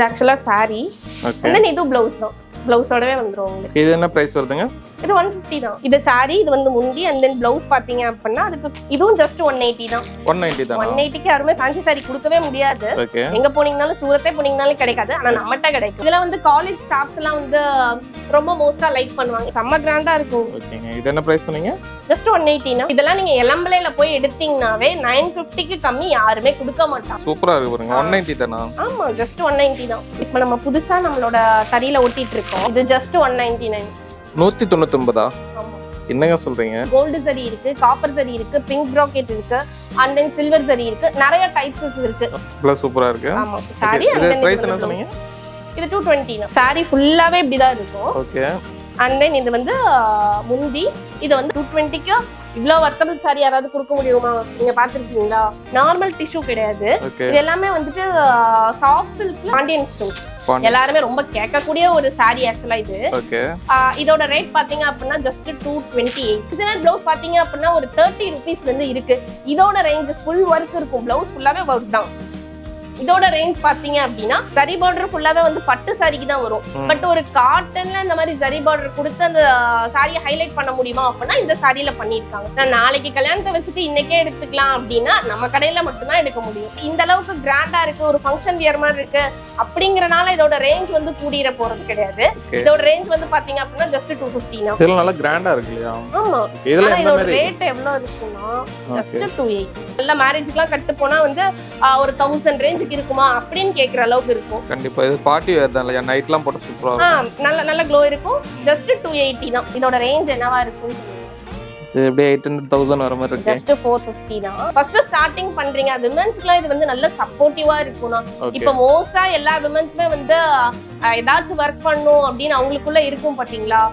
ஆக்சுவலா saree okay and then இது blouse தான் பிளவுஸோடவே வந்துரும் உங்களுக்கு இது என்ன பிரைஸ் வருதுங்க இது ஒன் ஃபிஃப்டி தான் இது saree இது வந்து முந்தி அண்ட் தென் பிளவுஸ் பாத்தீங்க அப்படின்னா அதுக்கு இதுவும் ஜஸ்ட் ஒன் எயிட்டி தான் ஒன் நைன்டி தானா ஒன் எயிட்டிக்கு யாருமே ஃபேன்சி saree கொடுக்கவே முடியாது ஓகே எங்க போனீங்கனாலும் சூரத்தே போனீங்கனாலும் கிடைக்காது ஆனா நம்மகிட்ட கிடைக்கும் இதுல வந்து காலேஜ் ஸ்டாஃப்ஸ் எல்லாம் வந்து ரொம்ப மோஸ்டா லைக் பண்ணுவாங்க செம்ம கிராண்டா இருக்கும் ஓகேங்க இது என்ன பிரைஸ் சொன்னீங்க ஜஸ்ட் ஒன் எயிட்டினா இதெல்லாம் நீங்க எலம்பலையில போய் எடுத்தீங்கன்னாவே நைன் ஃபிஃப்டிக்கு கம்மி யாருமே கொடுக்க மாட்டாங்க சூப்பரா இருக்கு பாருங்க ஒன் நைன்டி தானா ஆமா ஜஸ்ட் ஒன் நைன்டி தான் இப்போ நம்ம புதுசா நம்மளோட தறியில ஒட்டிட்டு இருக்கோம் இது ஜஸ்ட் ஒன் நைன்டி நைன் நூத்தி தொண்ணூத்தி ஒன்பதா ஆமா என்னங்க சொல்றீங்க கோல்டு சரி இருக்கு காப்பர் சரி இருக்கு பிங்க் ப்ராக்கெட் இருக்கு அண்ட் தென் சில்வர் சரி இருக்கு நிறைய டைப்ஸஸ் இருக்கு இதெல்லாம் சூப்பரா இருக்கு ஆமா Okay, சாரி இது பிரைஸ் என்ன சொன்னீங்க இது டூ டுவெண்ட்டி சாரி ஃபுல்லாவே இப்படிதான் இருக்கும் ஓகே அண்ட் தென் இது வந்து ஆஹ், முந்தி இது வந்து டூ டுவெண்ட்டிக்கு இவ்வளோ வர்த்தபிள் சாரி யாராவது கொடுக்க முடியுமா நீங்க பார்த்துருக்கீங்களா நார்மல் டிஷ்யூ கிடையாது ஓகே இது எல்லாமே வந்துட்டு சாஃப்ட் சில்க்ல பாண்டியன் ஸ்டோன்ஸ் எல்லாருமே ரொம்ப கேட்கக்கூடிய ஒரு சாரி ஆக்சுவலா இது ஓகே ஆஹ் இதோட ரேட் பாத்தீங்க அப்படின்னா just two twenty eight designer blouse பாத்தீங்க அப்படின்னா ஒரு தேர்ட்டி ருபீஸ்ல இருந்து இருக்கு இதோட ரேஞ்ச் ஃபுல் ஒர்க் இருக்கும் பிளவுஸ் ஃபுல்லாவே ஒர்க் தான் இதோட ரேஞ்ச் பாத்தீங்க அப்படின்னா சரி பார்டர் ஃபுல்லாவே வந்து பட்டு சாரிக்கு தான் வரும் ம். பட் ஒரு காட்டன்ல இந்த மாதிரி சரி பார்டர் கொடுத்து அந்த சாரியை ஹைலைட் பண்ண முடியுமா அப்படின்னா இந்த சாரியில பண்ணியிருக்காங்க நான் நாளைக்கு கல்யாணத்தை வச்சுட்டு இன்னைக்கே எடுத்துக்கலாம் அப்படின்னா நம்ம கடையில மட்டும்தான் எடுக்க முடியும் இந்த அளவுக்கு கிராண்டா இருக்கு ஒரு ஃபங்க்ஷன் வியர் மாதிரி இருக்கு அப்படிங்கறனால இதோட ரேஞ்ச் வந்து கூடிர போறது கிடையாது Okay. இதோட ரேஞ்ச் வந்து பாத்தீங்க அப்படின்னா ஜஸ்ட் டூ ஃபிஃப்டி தான் இதெல்லாம் நல்லா கிராண்டா இருக்கு இல்லையா ஆமா இதுல ஆனா எந்த இதோட மாதிரி ரேட் எவ்வளவு இருக்குன்னா ஓகே ஜஸ்ட் டூ எயிட் நல்ல மேரேஜ்க்குலாம் கட்டு போனா வந்து ஆஹ், ஒரு தௌசண்ட் ரேஞ்சுக்கு இருக்குமா அப்படின்னு கேக்குற அளவுக்கு இருக்கும் கண்டிப்பா இது பார்ட்டி வேர் தான் இல்லையா நைட்லாம் போட்டு சூப்பரா ஆ இருக்கும் நல்ல நல்ல க்ளோ இருக்கும் ஜஸ்ட் டூ எயிட்டி தான் இதோட ரேஞ்ச் என்னவா இருக்கும்னு சொல்லுங்க இது எப்படியே எயிட் ஹண்ட்ரட் தௌசண்ட் வர மாதிரி இருக்கு ஜஸ்ட் ஃபோர் ஃபிஃப்டி தான் ஃபர்ஸ்ட் ஸ்டார்டிங் பண்றீங்க விமன்ஸ்க்குலாம் இது வந்து நல்ல சப்போர்ட்டிவா இருக்கும்னா ஓகே இப்போ மோஸ்டா எல்லா விமன்ஸுமே வந்து ஆஹ், ஏதாச்சும் ஒர்க் பண்ணும் அப்படின்னு அவங்களுக்குள்ள இருக்கும் பாத்தீங்களா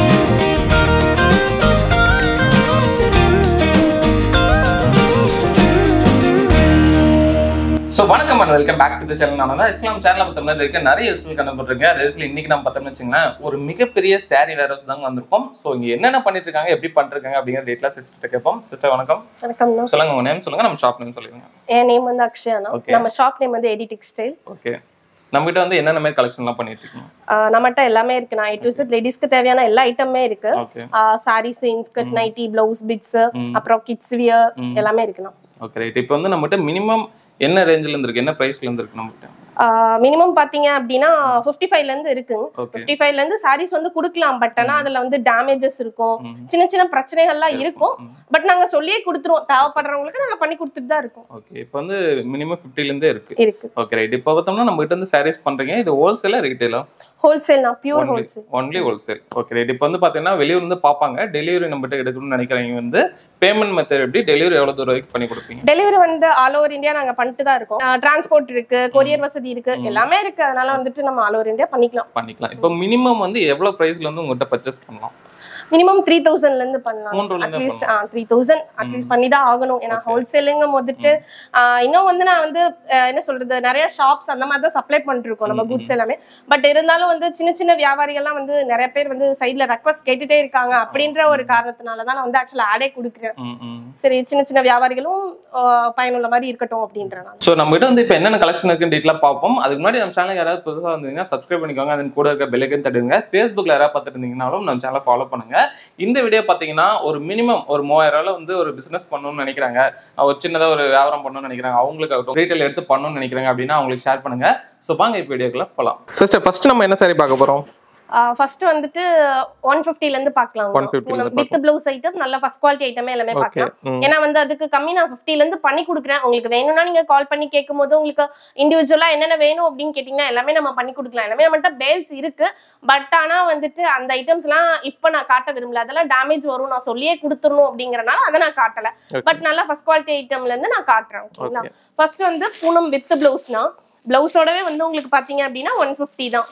ஸோ வணக்கம் and welcome back to the channel நான் தான் ஆக்சுவலாக நம்ம சேனலில் பார்த்தோம்னா இதுக்கு நிறைய யூஸ்ஃபுல் கண்டுபிடிருங்க அதே யூஸ்ஃபுல் இன்னைக்கு நம்ம பார்த்தோம்னு வச்சுங்களேன் ஒரு மிகப்பெரிய சாரி வேர் ஹவுஸ் தாங்க வந்திருக்கோம் ஸோ இங்கே என்னென்ன பண்ணிட்டு இருக்காங்க எப்படி பண்ணிருக்காங்க அப்படிங்கிற டேட்லாம் சிஸ்டர் கேட்போம் சிஸ்டர் வணக்கம் வணக்கம் தான் சொல்லுங்க உங்க நேம் சொல்லுங்க நம்ம ஷாப் நேம் சொல்லுங்க என் நேம் வந்து அக்ஷயானா Okay. நம்ம ஷாப் நேம் வந்து எடி டெக்ஸ்டைல் ஓகே நம்ம கிட்ட வந்து என்னென்ன மாதிரி கலெக்ஷன்லாம் பண்ணிட்டு இருக்கீங்க நம்மகிட்ட எல்லாமே இருக்கு நான் எட்டு விசிட் லேடிஸ்க்கு தேவையான எல்லா ஐட்டமே இருக்கு okay sarees inskirt nightie blouse bits ம். அப்புறம் கிட்ஸ் வியர் ம். எல்லாமே இருக்குண்ணா ஓகே ரைட் இப்போ வந்து நம்மகிட்ட மினிமம் என்ன ரேஞ்சில் இருந்து இருக்கு என்ன ப்ரைஸ்ல இருந்து இருக்கு நம்மகிட்ட மினிமம் பாத்தீங்க அப்படின்னா ஃபிஃப்டி ஃபைவ்ல இருந்து இருக்குங்க ஓகே ஃபிஃப்டி ஃபைவ்ல இருந்து சாரீஸ் வந்து கொடுக்கலாம் பட் ஆனா அதுல வந்து டேமேஜஸ் இருக்கும் ம். சின்ன சின்ன பிரச்சனைகள்லாம் இருக்கும் ம். பட் நாங்க சொல்லியே கொடுத்துருவோம் தேவைப்படுறவங்களுக்கு நாங்க பண்ணி கொடுத்துட்டு தான் இருக்கோம் ஓகே இப்போ வந்து மினிமம் ஃபிஃப்டிலேருந்தே இருக்கு இருக்கு ஓகே ரைட் இப்போ பார்த்தோம்னா நம்ம கிட்ட வந்து சாரீஸ் பண்றீங்க இது ஹோல்சேலா ரீட்டெயிலா ஹோல்சேல்னா pure wholesale only wholesale okay right இப்போ வந்து பார்த்தீங்கன்னா வெளியூர் வந்து பார்ப்பாங்க டெலிவரி நம்மகிட்ட எடுக்கணும்னு நினைக்கிறவங்க வந்து பேமெண்ட் மெத்தட் எப்படி டெலிவரி எவ்வளோ தூரம் வரைக்கும் பண்ணி கொடுப்பீங்க டெலிவரி வந்து ஆல் ஓவர் இந்தியா நாங்க பண்ணிட்டு தான் இருக்கோம் டிரான்ஸ்போர்ட் இருக்கு கொரியர் வசதி இருக்கு எல்லாமே இருக்கு அதனால வந்துட்டு நம்ம ஆல் ஓவர் இந்தியா பண்ணிக்கலாம் பண்ணிக்கலாம் இப்போ மினிமம் வந்து எவ்வளோ ப்ரைஸ்ல வந்து உங்கள்கிட்ட பர்ச்சேஸ் பண்ணலாம் மினிமம் த்ரீ தௌசண்ட்ல இருந்து பண்ணலாம் மூன்றுல இருந்து அட்லீஸ்ட் த்ரீ தௌசண்ட் அட்லீஸ்ட் பண்ணி தான் ஆகணும் ஏன்னா Okay. ஹோல்சேலுங்கும் வந்துட்டு ஆஹ் இன்னும் வந்து நான் வந்து ஆஹ் என்ன சொல்றது நிறைய ஷாப்ஸ் அந்த மாதிரி தான் சப்ளை பண்ணிட்டு இருக்கோம் நம்ம ம், குட்ஸ் எல்லாமே பட் இருந்தாலும் வந்து சின்ன சின்ன வியாபாரிகள்லாம் வந்து நிறைய பேர் வந்து சைட்ல ரெக்வஸ்ட் கேட்டுட்டே இருக்காங்க அப்படின்ற ஒரு காரணத்தினால தான் நான் வந்து ஆக்சுவலா ஆடே கொடுக்குறேன் ம் ம் சரி சின்ன சின்ன வியாபாரிகளும் ஆஹ் பயனுள்ள மாதிரி இருக்கட்டும் அப்படின்றனால ஸோ நம்ம கிட்ட வந்து இப்போ என்னென்ன கலெக்ஷன் இருக்குன்னு டீட்டெயிலாக பார்ப்போம் அதுக்கு முன்னாடி நம்ம சேனல் யாராவது புதுசாக வந்தீங்கன்னா சப்ஸ்கிரைப் பண்ணிக்கோங்க அதன் கூட இருக்க பெல்லைக்கன் தட்டுங்க ஃபேஸ்புக்கில் யாராவது பார்த்துட்டு இருந்தீங்கனாலும் நம்ம சேனலை ஃபாலோ பண்ணுங்க இந்த வீடியோ பார்த்தீங்கன்னா ஒரு மினிமம் ஒரு மூவாயிரம் ரூபாய் வந்து ஒரு பிசினஸ் பண்ணணும்னு நினைக்கிறாங்க ஒரு சின்னதாக ஒரு வியாபாரம் பண்ணணும்னு நினைக்கிறாங்க அவங்களுக்கு ரீட்டைல் எடுத்து பண்ணணும்னு நினைக்கிறாங்க அப்படின்னா அவங்களுக்கு ஷேர் பண்ணுங்க ஸோ வாங்க இப்போ வீடியோக்குள்ள போகலாம் சிஸ்டர் ஃபர்ஸ்ட் நம்ம என்ன சாரி பார்க்க போகிறோம் ஃபர்ஸ்ட் வந்துட்டு ஒன் ஃபிஃப்டில இருந்து பார்க்கலாம் 150 ல இருந்து வித் பிளவுஸ் ஐட்டம் நல்ல ஃபர்ஸ்ட் குவாலிட்டி ஐட்டமே எல்லாமே ஓகே பார்க்கலாம் ஏன்னா வந்து அதுக்கு கம்மி நான் 50 ல இருந்து பண்ணி கொடுக்குறேன் உங்களுக்கு வேணும்னா நீங்க கால் பண்ணி கேட்கும்போது உங்களுக்கு இண்டிவிஜுவலா என்னென்ன வேணும் அப்படின்னு கேட்டீங்கன்னா எல்லாமே நம்ம பண்ணி கொடுக்கலாம் எல்லாமே நம்மகிட்ட பேல்ஸ் இருக்கு பட் ஆனா வந்துட்டு அந்த ஐட்டம்ஸ்லாம் இப்போ நான் காட்ட விரும்பல அதெல்லாம் டேமேஜ் வரும் நான் சொல்லியே கொடுத்துடணும் அப்படிங்கறனால அதை நான் காட்டல Okay. பட் நல்லா ஃபர்ஸ்ட் குவாலிட்டி ஐட்டம்ல இருந்து நான் காட்டுறேன் ஓகேங்களா ஓகே ஃபர்ஸ்ட் வந்து பூனம் வித் பிளவுஸ்னா பிளவுஸோடவே வந்து உங்களுக்கு பாத்தீங்க அப்படின்னா ஒன் ஃபிஃப்டி தான்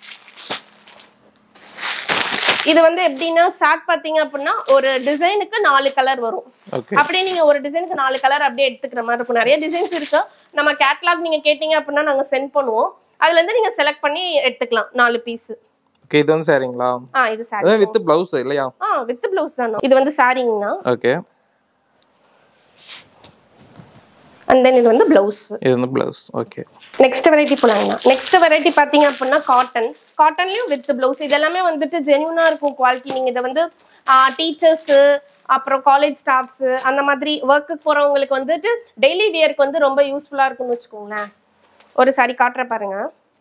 இது வந்து எப்படின்னா சார்ட் பாத்தீங்க அப்படின்னா ஒரு டிசைனுக்கு நாலு கலர் வரும் ஓகே அப்படியே நீங்க ஒரு டிசைனுக்கு நாலு கலர் அப்படியே எடுத்துக்கிற மாதிரி இருக்கும் நிறைய டிசைன்ஸ் இருக்கு நம்ம கேட்லாக் நீங்க கேட்டீங்க அப்படின்னா நாங்க சென்ட் பண்ணுவோம் அதுல இருந்து நீங்க செலக்ட் பண்ணி எடுத்துக்கலாம் நாலு பீஸ் ஓகே இது வந்து சாரிங்களா ஆ இது சாரி அதான் வித் பிளவுஸ் இல்லையா ஆ வித் பிளவுஸ் தான் இது வந்து சாரிங்கண்ணா ஓகே அண்ட் தென் இது வந்து பிளவுஸ் இது வந்து பிளவுஸ் ஓகே நெக்ஸ்ட் வெரைட்டி போலாங்கண்ணா நெக்ஸ்ட் வெரைட்டி பார்த்தீங்க அப்படின்னா காட்டன் காட்டன்லயும் வித் பிளவுஸ் இதெல்லாமே வந்துட்டு ஜென்யூனா இருக்கும் குவாலிட்டி நீங்க இதை வந்து டீச்சர்ஸ் அப்புறம் காலேஜ் ஸ்டாஃப்ஸ் அந்த மாதிரி ஒர்க்குக்கு போறவங்களுக்கு வந்துட்டு டெய்லி வியர்க்கு வந்து ரொம்ப யூஸ்ஃபுல்லா இருக்கும்னு வச்சுக்கோங்களேன் ஒரு சாரி காட்டுற பாருங்க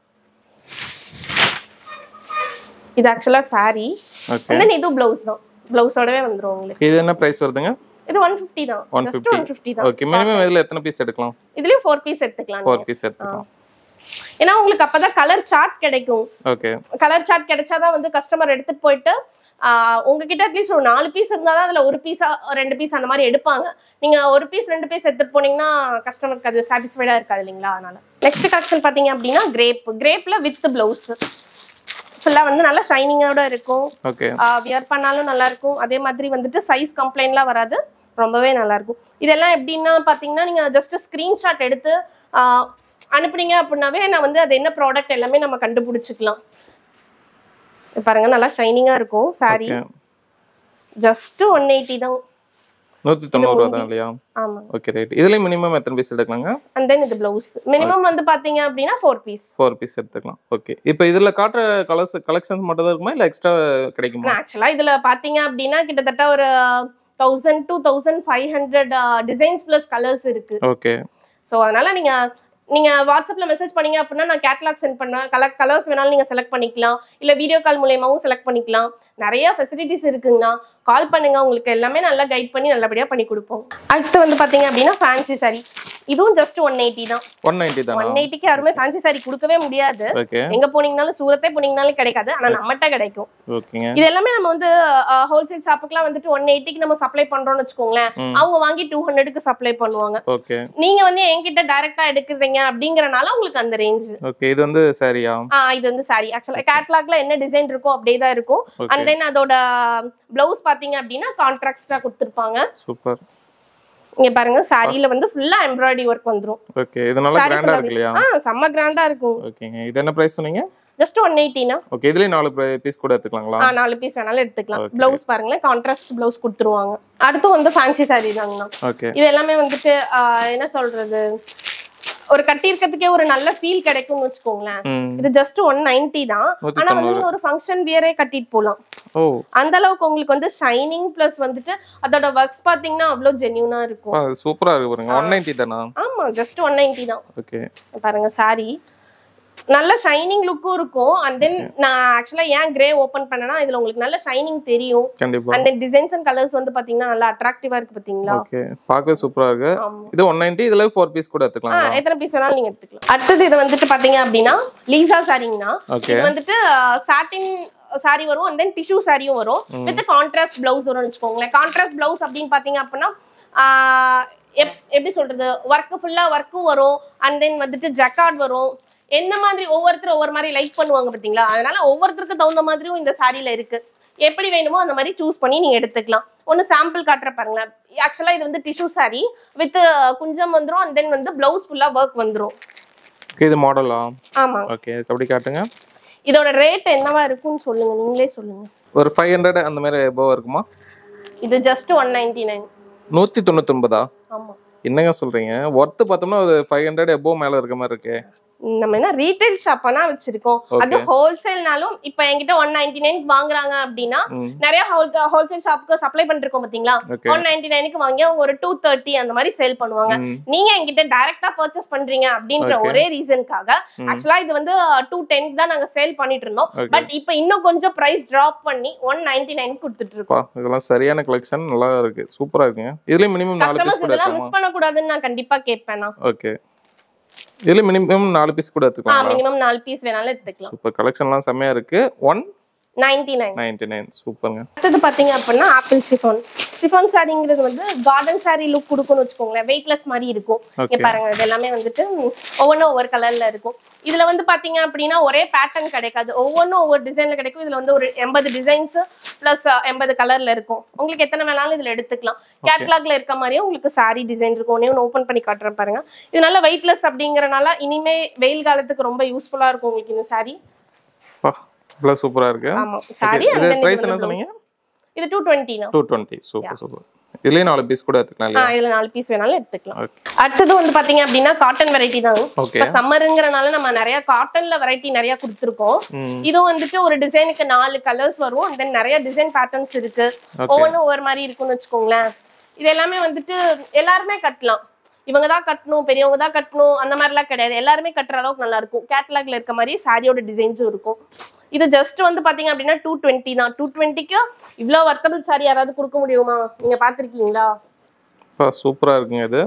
இது actually saree okay and then இது பிளவுஸ் தான் பிளவுஸோடவே வந்துரும் உங்களுக்கு இது என்ன பிரைஸ் வருதுங்க இது ஒன் ஃபிஃப்டி தான் ஒன் ஜஸ்ட் ஒன் ஃபிஃப்டி தான் ஓகே மினிமம் இதுல எத்தனை பீஸ் எடுக்கலாம் இதுலயும் ஃபோர் பீஸ் எடுத்துக்கலாம் ஃபோர் பீஸ் எடுத்துக்கலாம் ஏன்னா உங்களுக்கு அப்பதான் கலர் சார்ட் கிடைக்கும் ஓகே கலர் சார்ட் கிடைச்சாதான் வந்து கஸ்டமர் எடுத்துட்டு போயிட்டு ஆஹ் உங்ககிட்ட அட்லீஸ்ட் ஒரு நாலு பீஸ் இருந்தாதான் அதுல ஒரு பீஸா ரெண்டு பீஸ் அந்த மாதிரி எடுப்பாங்க நீங்க ஒரு பீஸ் ரெண்டு பீஸ் எடுத்துட்டு போனீங்கன்னா கஸ்டமருக்கு அது சாட்டிஸ்ஃபைடா இருக்காது இல்லைங்களா அதனால நெக்ஸ்ட் கலெக்ஷன் பாத்தீங்க அப்படின்னா கிரேப் கிரேப்ல வித் பிளவுஸ் ஃபுல்லா வந்து நல்லா ஷைனிங்கோட இருக்கும் ஓகே வியர் பண்ணாலும் நல்லா இருக்கும் அதே மாதிரி வந்துட்டு சைஸ் கம்ப்ளைண்ட்லாம் வராது ரொம்பவே நல்லா இருக்கும் இதெல்லாம் எப்படின்னா பாத்தீங்கன்னா நீங்க ஜஸ்ட் ஸ்கிரீன்ஷாட் எடுத்து ஆஹ் அனுப்புனீங்க அப்படின்னாவே நான் வந்து அது என்ன ப்ராடக்ட் எல்லாமே நம்ம கண்டுபிடிச்சிக்கலாம் இது பாருங்க நல்லா ஷைனிங்கா இருக்கும் saree okay just one eighty தான் நூத்தி தொண்ணூறு ரூபா தான் இல்லையா ஆமா ஓகே ரைட் இதுல மினிமம் எத்தனை பீஸ் எடுக்கலாங்க அண்ட் தென் இது பிளவுஸ் மினிமம் வந்து பாத்தீங்க அப்படின்னா ஃபோர் பீஸ் ஃபோர் பீஸ் எடுத்துக்கலாம் ஓகே இப்போ இதுல காட்டுற கலர்ஸ் கலெக்ஷன்ஸ் மட்டும் தான் இருக்குமா இல்ல எக்ஸ்ட்ரா கிடைக்குமா ஆக்சுவலா இதுல பாத்தீங்க அப்படின்னா கிட்டத்தட்ட ஒரு thousand two thousand five hundred designs plus colours இருக்கு ஓகே ஸோ அதனால நீங்க நீங்க வாட்ஸ்அப்ல மெசேஜ் பண்ணீங்க அப்படின்னா நான் கேட்லாக் சென்ட் பண்ணுவேன் கலர் கலர்ஸ் வேணாலும் நீங்க செலக்ட் பண்ணிக்கலாம் இல்ல வீடியோ கால் மூலியமாவும் செலக்ட் பண்ணிக்கலாம் நிறைய ஃபெசிலிட்டிஸ் இருக்குங்கண்ணா கால் பண்ணுங்க உங்களுக்கு எல்லாமே நல்லா கைட் பண்ணி நல்லபடியா பண்ணி கொடுப்போம் அடுத்து வந்து பாத்தீங்க அப்படின்னா ஃபேன்சி saree இதுவும் ஜஸ்ட் ஒன் எயிட்டி தான் ஒன் நைன்டி தானா ஒன் எயிட்டிக்கு யாருமே ஃபேன்சி saree கொடுக்கவே முடியாது ஓகே எங்க போனீங்கனாலும் சூரத்தே போனீங்கனாலும் கிடைக்காது ஆனா நம்மகிட்ட கிடைக்கும் ஓகேங்க இது எல்லாமே நம்ம வந்து ஹோல்சேல் ஷாப்புக்குலாம் வந்துட்டு ஒன் எயிட்டிக்கு நம்ம சப்ளை பண்றோம்னு வச்சுக்கோங்களேன் ம். அவங்க வாங்கி டூ ஹண்ட்ரடுக்கு சப்ளை பண்ணுவாங்க ஓகே நீங்க வந்து என்கிட்ட டைரக்டா எடுக்கிறீங்க அப்படிங்கறனால உங்களுக்கு அந்த ரேஞ்ச் ஓகே இது வந்து சாரியா இது வந்து சாரி ஆக்சுவலா கேட்லாக்ல என்ன டிசைன் இருக்கோ அப்படியே தான் இருக்கும் ஓகே அண்ட் தென் அதோட பிளவுஸ் பாத்தீங்க அப்படின்னா கான்ட்ராக்டா கொடுத்துருப்பாங்க சூப்பர் இங்க பாருங்க சாரியில வந்து ஃபுல்லா எம்ப்ராய்டரி ஒர்க் வந்துரும் ஓகே இது நல்லா Saree கிராண்டா full-ஆ இருக்கு இல்லையா ஆ செம்ம கிராண்டா இருக்கும் ஓகேங்க இது என்ன பிரைஸ் சொன்னீங்க ஜஸ்ட் ஒன் எயிட்டினா ஓகே இதுலயும் நாலு பீஸ் கூட எடுத்துக்கலாங்களா ஆ நாலு பீஸ் வேணாலும் எடுத்துக்கலாம் Okay. பிளவுஸ் பாருங்களேன் கான்ட்ராஸ்ட் பிளவுஸ் கொடுத்துருவாங்க அடுத்து வந்து ஃபேன்சி சாரி தாங்கண்ணா ஓகே இது எல்லாமே வந்துட்டு ஆ, என்ன சொல்றது ஒரு கட்டி இருக்கிறதுக்கே ஒரு நல்ல ஃபீல் கிடைக்கும்னு வச்சுக்கோங்களேன் ம் இது ஜஸ்ட் ஒன் நைன்டி தான் நூத்தி ஆனா வந்து தொண்ணூறு நீங்க ஒரு ஃபங்க்ஷன் வியரே கட்டிட்டு போலாம் ஓ அந்த அளவுக்கு உங்களுக்கு வந்து ஷைனிங் பிளஸ் வந்துட்டு அதோட ஒர்க்ஸ் பாத்தீங்கன்னா அவ்வளவு ஜென்யூனா இருக்கும் சூப்பரா இருக்கு பாருங்க ஒன் நைன்டி தானா ஆமா ஜஸ்ட் ஒன் நைன்டி தான் ஓகே பாருங்க சாரி நல்ல ஷைனிங் லுக்கும் இருக்கும் அண்ட் தென் நான் ஆக்சுவலா ஏன் கிரே ஓபன் பண்ணேன்னா இதுல உங்களுக்கு நல்ல ஷைனிங் தெரியும் கண்டிப்பா and then designs and colours வந்து பாத்தீங்கன்னா நல்லா அட்ராக்டிவா இருக்கு பாத்தீங்களா ஓகே பார்க்கவே சூப்பரா இருக்கு ஆமா இது ஒன் நைன்டி இதுல ஃபோர் பீஸ் கூட ஆ, எடுத்துக்கலாம் எத்தனை பீஸ் வேணாலும் நீங்க எடுத்துக்கலாம் அடுத்தது இது வந்துட்டு பாத்தீங்க அப்படின்னா லீசா சாரிங்கண்ணா ஓகே இது வந்துட்டு சாட்டின் சாரி வரும் அண்ட் தென் டிஷ்யூ சாரியும் வரும் வித் கான்ட்ராஸ்ட் பிளவுஸ் வரும்னு வச்சுக்கோங்களேன் கான்ட்ராஸ்ட் பிளவுஸ் அப்படின்னு பாத்தீங்க அப்படின்னா ஆஹ், எப்- எப்படி சொல்றது ஒர்க் ஃபுல்லா ஒர்க்கும் வரும் அண்ட் தென் வந்துட்டு ஜக்கார்ட் வரும் எந்த மாதிரி ஒவ்வொருத்தரும் ஒவ்வொரு மாதிரி லைக் பண்ணுவாங்க பாத்தீங்களா அதனால ஒவ்வொருத்தருக்கு தகுந்த மாதிரியும் இந்த சாரியில இருக்கு எப்படி வேணுமோ அந்த மாதிரி சூஸ் பண்ணி நீங்க எடுத்துக்கலாம் ஒன்னு சாம்பிள் காட்டுற பாருங்களேன் ஆக்சுவலா இது வந்து டிஷ்யூ சாரி வித் குஞ்சம் வந்துரும் அண்ட் தென் வந்து பிளவுஸ் ஃபுல்லா ஒர்க் வந்துரும் ஓகே இது மாடலா ஆமா ஓகே அப்படி காட்டுங்க இதோட ரேட் என்னவா இருக்கும்னு சொல்லுங்க நீங்களே சொல்லுங்க ஒரு ஃபைவ் ஹண்ட்ரட் அந்த மாதிரி எபோவ் இருக்குமா இது ஜஸ்ட் ஒன் நைன்டி நைன் நூத்தி தொண்ணூத்தொன்பதா ஆமா என்னங்க சொல்றீங்க ஒர்த்து பார்த்தோம்னா ஒரு ஃபைவ் ஹண்ட்ரட் எபோவ் மேல இருக்க மாதிரி இருக்கு நம்ம என்ன ரீட்டைல் ஷாப்பானா வச்சிருக்கோம் அது Okay. ஹோல்சேல்னாலும் இப்ப என்கிட்ட ஒன் நைன்டி நைனுக்கு வாங்குறாங்க அப்படின்னா ம் நிறைய ஹோல்சேல் ஷாப்புக்கு சப்ளை பண்ணிருக்கோம் பாத்தீங்களா ஓகே ஒன் நைன்டி நைனுக்கு வாங்கி அவங்க ஒரு டூ தேர்ட்டி அந்த மாதிரி சேல் பண்ணுவாங்க ம் நீங்க என்கிட்ட டைரக்டா பர்ச்சேஸ் பண்றீங்க அப்படின்ற Okay. ஒரே ரீசனுக்காக ம். ஆக்சுவலா இது வந்து டூ டென் தான் நாங்க சேல் பண்ணிட்டு இருந்தோம் ஓகே பட் இப்ப இன்னும் கொஞ்சம் பிரைஸ் டிராப் பண்ணி ஒன் நைன்டி நைன் கொடுத்துட்டு இருக்கோம் பா இதெல்லாம் சரியான கலெக்ஷன் நல்லா இருக்கு சூப்பரா இருக்குங்க இதுலயும் மினிமம் நாலு பீஸ் கஸ்டமர்ஸ் கூட இதெல்லாம் எடுக்கலாமா மிஸ் பண்ணக்கூடாதுன்னு நான் கண்டிப்பா கேட்பேன் நான் ஓகே இதுல மினிமம் நாலு பீஸ் கூட எடுத்துக்கலாங்களா மினிமம் நாலு பீஸ் வேணாலும் எடுத்துக்கலாம் சூப்பர் கலெக்ஷன்லாம் செம்மையா இருக்கு one ninety nine ninety nine சூப்பருங்க அடுத்தது பாத்தீங்க அப்படின்னா ஆப்பிள் ஷிஃபான் ஷிஃபான் சாரிங்கிறது வந்து கார்டன் சாரி லுக் கொடுக்கும்னு வச்சுக்கோங்களேன் வெயிட்லெஸ் மாதிரி இருக்கும் இங்க ஓகே பாருங்க இது எல்லாமே வந்துட்டு ஒவ்வொன்றும் ஒவ்வொரு கலர்ல இருக்கும் இதுல வந்து பாத்தீங்க அப்படின்னா ஒரே பேட்டர்ன் கிடைக்காது ஒவ்வொன்றும் ஒவ்வொரு டிசைன்ல கிடைக்கும் இதுல வந்து ஒரு எண்பது டிசைன்ஸ் பிளஸ் எண்பது கலர்ல இருக்கும் உங்களுக்கு எத்தனை வேணாலும் இதுல எடுத்துக்கலாம் கேட்லாக்ல இருக்க மாதிரியும் உங்களுக்கு சாரி டிசைன் இருக்கும் ஒன்னே ஒன்று ஓப்பன் பண்ணி காட்டுறேன் பாருங்க இது நல்லா வெயிட்லெஸ் அப்படிங்கறனால இனிமே வெயில் காலத்துக்கு ரொம்ப யூஸ்ஃபுல்லா இருக்கும் உங்களுக்கு இந்த சாரி பா இதெல்லாம் சூப்பரா இருக்கு ஆமா Okay, சாரி இது பிரைஸ் என்ன சொன்னீங்க இது டூ டுவெண்ட்டினா டூ டுவெண்ட்டி சூப்பர் சூப்பர் இதுலயே நாலு பீஸ் கூட எடுத்துக்கலாம் ஆ இல்லையா இதுல நாலு பீஸ் வேணாலும் எடுத்துக்கலாம் ஓகே அடுத்தது வந்து பாத்தீங்க அப்படின்னா காட்டன் வெரைட்டி தான் ஓகே இப்ப சம்மருங்கிறனால நம்ம நிறைய காட்டன்ல வெரைட்டி நிறைய கொடுத்துருக்கோம் ம் இது வந்துட்டு ஒரு டிசைனுக்கு நாலு கலர்ஸ் வரும் தென் நிறைய டிசைன் பேட்டர்ன்ஸ் இருக்கு ஓகே ஒவ்வொன்றும் ஒவ்வொரு மாதிரி இருக்கும்னு வச்சுக்கோங்களேன் இது எல்லாமே வந்துட்டு எல்லாருமே கட்டலாம் இவங்க தான் கட்டணும் பெரியவங்க தான் கட்டணும் அந்த மாதிரிலாம் கிடையாது எல்லாருமே கட்டுற அளவுக்கு நல்லா இருக்கும் கேட்லாக்ல இருக்க மாதிரி சாரியோட டிசைன்ஸும் இருக்கும் இது ஜஸ்ட் வந்து பாத்தீங்க அப்படின்னா டூ டுவெண்ட்டி தான் டூ டுவெண்ட்டிக்கு இவ்வளோ வர்த்தபிள் சாரி யாராவது கொடுக்க முடியுமா நீங்க பாத்திருக்கீங்களா சூப்பரா இருக்குங்க இது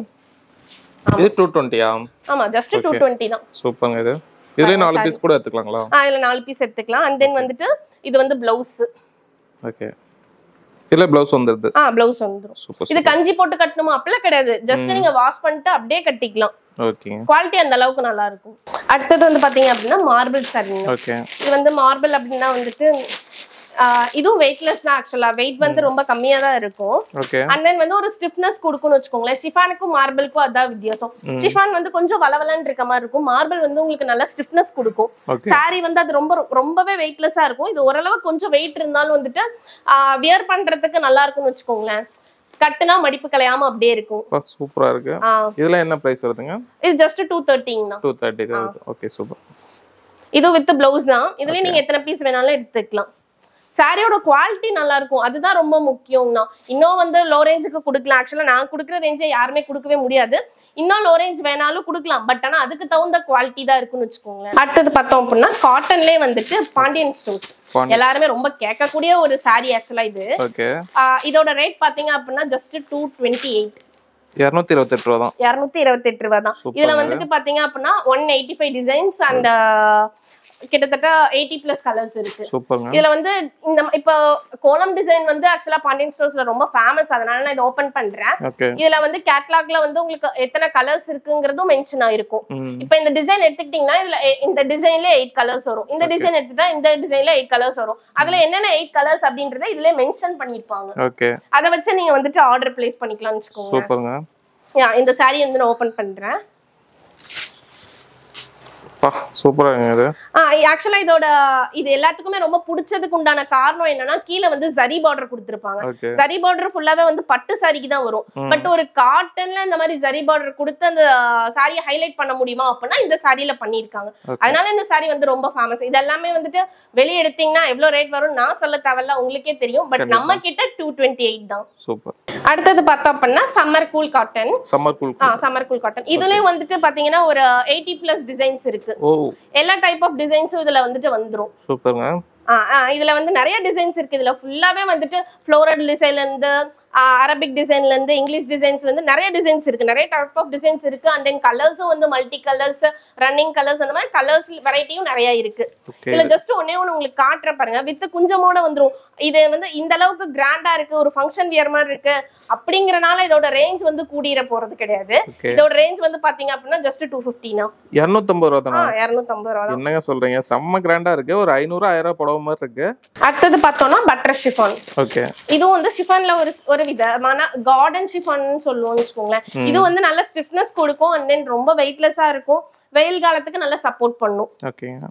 இது டூ டுவெண்ட்டியா ஆமா ஜஸ்ட் டூ டுவெண்ட்டி தான் சூப்பருங்க இது இதுலயே நாலு பீஸ் கூட எடுத்துக்கலாங்களா ஆ இதுல நாலு பீஸ் எடுத்துக்கலாம் அண்ட் தென் வந்துட்டு இது வந்து பிளவுஸ் ஓகே இதுல பிளவுஸ் வந்துருது ஆ பிளவுஸ் வந்துடும் சூப்பர் இது கஞ்சி போட்டு கட்டணுமா அப்படிலாம் கிடையாது ஜஸ்ட் நீங்க வாஷ் பண்ணிட்டு அப்படியே கட்டிக்கலாம் ஓகேங்க குவாலிட்டி அந்த அளவுக்கு நல்லா இருக்கும் அடுத்தது வந்து பாத்தீங்க அப்படின்னா மார்பிள் சாரிங்க ஓகே இது வந்து மார்பிள் அப்படின்னா வந்துட்டு ஆஹ் இதுவும் வெயிட்லெஸ் தான் ஆக்சுவலா வெயிட் வந்து ரொம்ப கம்மியா தான் இருக்கும் ஓகே அண்ட் தென் வந்து ஒரு ஸ்டிஃப்னஸ் கொடுக்கும்னு வச்சுக்கோங்களேன் ஷிஃபானுக்கும் மார்பிளுக்கும் அதான் வித்தியாசம் ஷிஃபான் வந்து கொஞ்சம் வளவலன்னு இருக்க மாதிரி இருக்கும் மார்பிள் வந்து உங்களுக்கு நல்ல ஸ்டிஃப்னஸ் கொடுக்கும் ஓகே சாரி வந்து அது ரொம்ப ரொம்பவே வெயிட்லெஸ்ஸா இருக்கும் இது ஓரளவு கொஞ்சம் வெயிட் இருந்தாலும் வந்துட்டு வியர் பண்றதுக்கு நல்லா இருக்கும்னு வச்சுக்கோங்களேன் கட்டுனா மடிப்பு கலையாம அப்படியே இருக்கும் சூப்பரா இருக்கு ஆஹ் இதுல என்ன பிரைஸ் வருதுங்க இது ஜஸ்ட் டூ தேர்ட்டிங் தான் டூ தேர்ட்டி ஓகே சூப்பர் இது வித் பிளவுஸ் தான் இதுலயும் நீங்க எத்தனை பீஸ் வேணாலும் எடுத்துக்கலாம் சாரியோட குவாலிட்டி நல்லா இருக்கும் அதுதான் ரொம்ப முக்கியம்னா இன்னும் வந்து லோ ரேஞ்சுக்கு கொடுக்கலாம் ஆக்சுவலா நான் கொடுக்குற ரேஞ்சை யாருமே கொடுக்கவே முடியாது இன்னும் லோ ரேஞ்ச் வேணாலும் கொடுக்கலாம் பட் ஆனா அதுக்கு தகுந்த குவாலிட்டி தான் இருக்குன்னு வச்சுக்கோங்களேன் அடுத்தது பார்த்தோம் அப்படின்னா காட்டன்லேயே வந்துட்டு பாண்டியன் ஸ்டோர்ஸ் பாண்டியன். எல்லாருமே ரொம்ப கேட்கக்கூடிய ஒரு சாரி ஆக்சுவலா இது ஓகே ஆஹ் இதோட ரேட் பாத்தீங்க அப்படின்னா ஜஸ்ட் டூ டுவெண்ட்டி எயிட் இரநூத்தி இருபத்தெட்டு ரூபா தான் இரநூத்தி இருபத்தெட்டு ரூபா தான் Super இதுல வந்துட்டு பாத்தீங்க அப்படின்னா one eighty five designs and கிட்டத்தட்ட எயிட்டி பிளஸ் கலர்ஸ் இருக்கு சூப்பருங்க இதுல வந்து இந்த ம- இப்போ கோலம் டிசைன் வந்து ஆக்சுவலா பாண்டியன் ஸ்டோர்ஸ்ல ரொம்ப ஃபேமஸ் அதனால நான் இதை ஓபன் பண்றேன் ஓகே இதுல வந்து கேட்லாக்ல வந்து உங்களுக்கு எத்தனை கலர்ஸ் இருக்குங்கிறதும் மென்ஷன் ஆயிருக்கும் ம் இப்போ இந்த டிசைன் எடுத்துக்கிட்டீங்கன்னா இதுல எ- இந்த டிசைன்ல எயிட் கலர்ஸ் வரும் இந்த டிசைன் எடுத்துட்டா இந்த டிசைன்ல எயிட் கலர்ஸ் வரும் அதுல என்னென்ன எயிட் கலர்ஸ் அப்படின்றத இதுல மென்ஷன் பண்ணிருப்பாங்க ஓகே அதை வச்சு நீங்க வந்துட்டு ஆர்டர் பிளேஸ் பண்ணிக்கலாம்னு வச்சுக்கோங்க சூப்பருங்க Yeah, இந்த சாரி வந்து நான் ஓபன் பண்றேன் பா சூப்பரா இருக்குங்க இது ஆக்சுவலா இதோட இது எல்லாத்துக்குமே ரொம்ப பிடிச்சதுக்கு உண்டான காரணம் என்னன்னா கீழே வந்து சரி பார்டர் கொடுத்துருப்பாங்க ஓகே சரி பார்டர் ஃபுல்லாவே வந்து பட்டு சாரிக்கு தான் வரும் ம். பட் ஒரு காட்டன்ல இந்த மாதிரி சரி பார்டர் கொடுத்து அந்த சாரியை ஹைலைட் பண்ண முடியுமா அப்படின்னா இந்த சாரியில பண்ணிருக்காங்க Okay. அதனால இந்த சாரி வந்து ரொம்ப ஃபேமஸ் இது எல்லாமே வந்துட்டு வெளியே எடுத்தீங்கன்னா எவ்வளவு ரேட் வரும் நான் சொல்ல தேவையில்ல உங்களுக்கே தெரியும் பட் கண்டிப்பா. நம்ம கிட்ட டூ டுவெண்ட்டி எயிட் தான் சூப்பர் அடுத்தது பார்த்தோம் அப்படின்னா summer cool cotton summer cool ஆ சம்மர் கூல் காட்டன் இதுலயும் வந்துட்டு பாத்தீங்கன்னா ஒரு எயிட்டி பிளஸ் டிசைன்ஸ் இருக்கு ஓ எல்லா டைப் ஆஃப் டிசைன்ஸும் இதுல வந்துட்டு வந்துரும் சூப்பருங்க ஆ, ஆ, இதுல வந்து நிறைய டிசைன்ஸ் இருக்கு இதுல ஃபுல்லாவே வந்துட்டு ஃப்ளோரல் டிசைன்ல இருந்து அரபிக் டிசைன்ல இருந்து இங்கிலீஷ் டிசைன்ஸ்ல இருந்து நிறைய டிசைன்ஸ் இருக்கு நிறைய டைப் ஆஃப் டிசைன்ஸ் இருக்கு அண்ட் தென் கலர்ஸும் வந்து மல்டி கலர்ஸ் ரன்னிங் கலர்ஸ் அந்த மாதிரி கலர்ஸ் வெரைட்டியும் நிறைய இருக்கு ஓகே இதுல ஜஸ்ட் ஒன்னே ஒன்று உங்களுக்கு காட்டுற பாருங்க வித் குஞ்சமோட வந்துரும் இது வந்து இந்த அளவுக்கு கிராண்டா இருக்கு ஒரு ஃபங்க்ஷன் வியர் மாதிரி இருக்கு அப்படிங்கறனால இதோட ரேஞ்ச் வந்து கூடிர போறது கிடையாது ஓகே இதோட ரேஞ்ச் வந்து பாத்தீங்க அப்படின்னா ஜஸ்ட் டூ ஃபிஃப்டினா இரநூத்தம்பது ரூபா தானே இரநூத்தம்பது ரூபா தான் என்னங்க சொல்றீங்க செம்ம கிராண்டா இருக்கு ஒரு ஐநூறு ஆயிரம் ரூபாய் புடவை மாதிரி இருக்கு அடுத்தது பார்த்தோம்னா பட்டர் ஷிஃபான் ஓகே இதுவும் வந்து ஷிஃபான்ல ஒரு ஒரு விதமான கார்டன் ஷிஃபான் சொல்லுவோம்னு வச்சுக்கோங்களேன் இது வந்து நல்ல ஸ்டிஃப்னஸ் கொடுக்கும் அண்ட் தென் ரொம்ப வெயிட்லெஸ்ஸா இருக்கும் வெயில் காலத்துக்கு நல்லா சப்போர்ட் பண்ணும் ஓகேங்க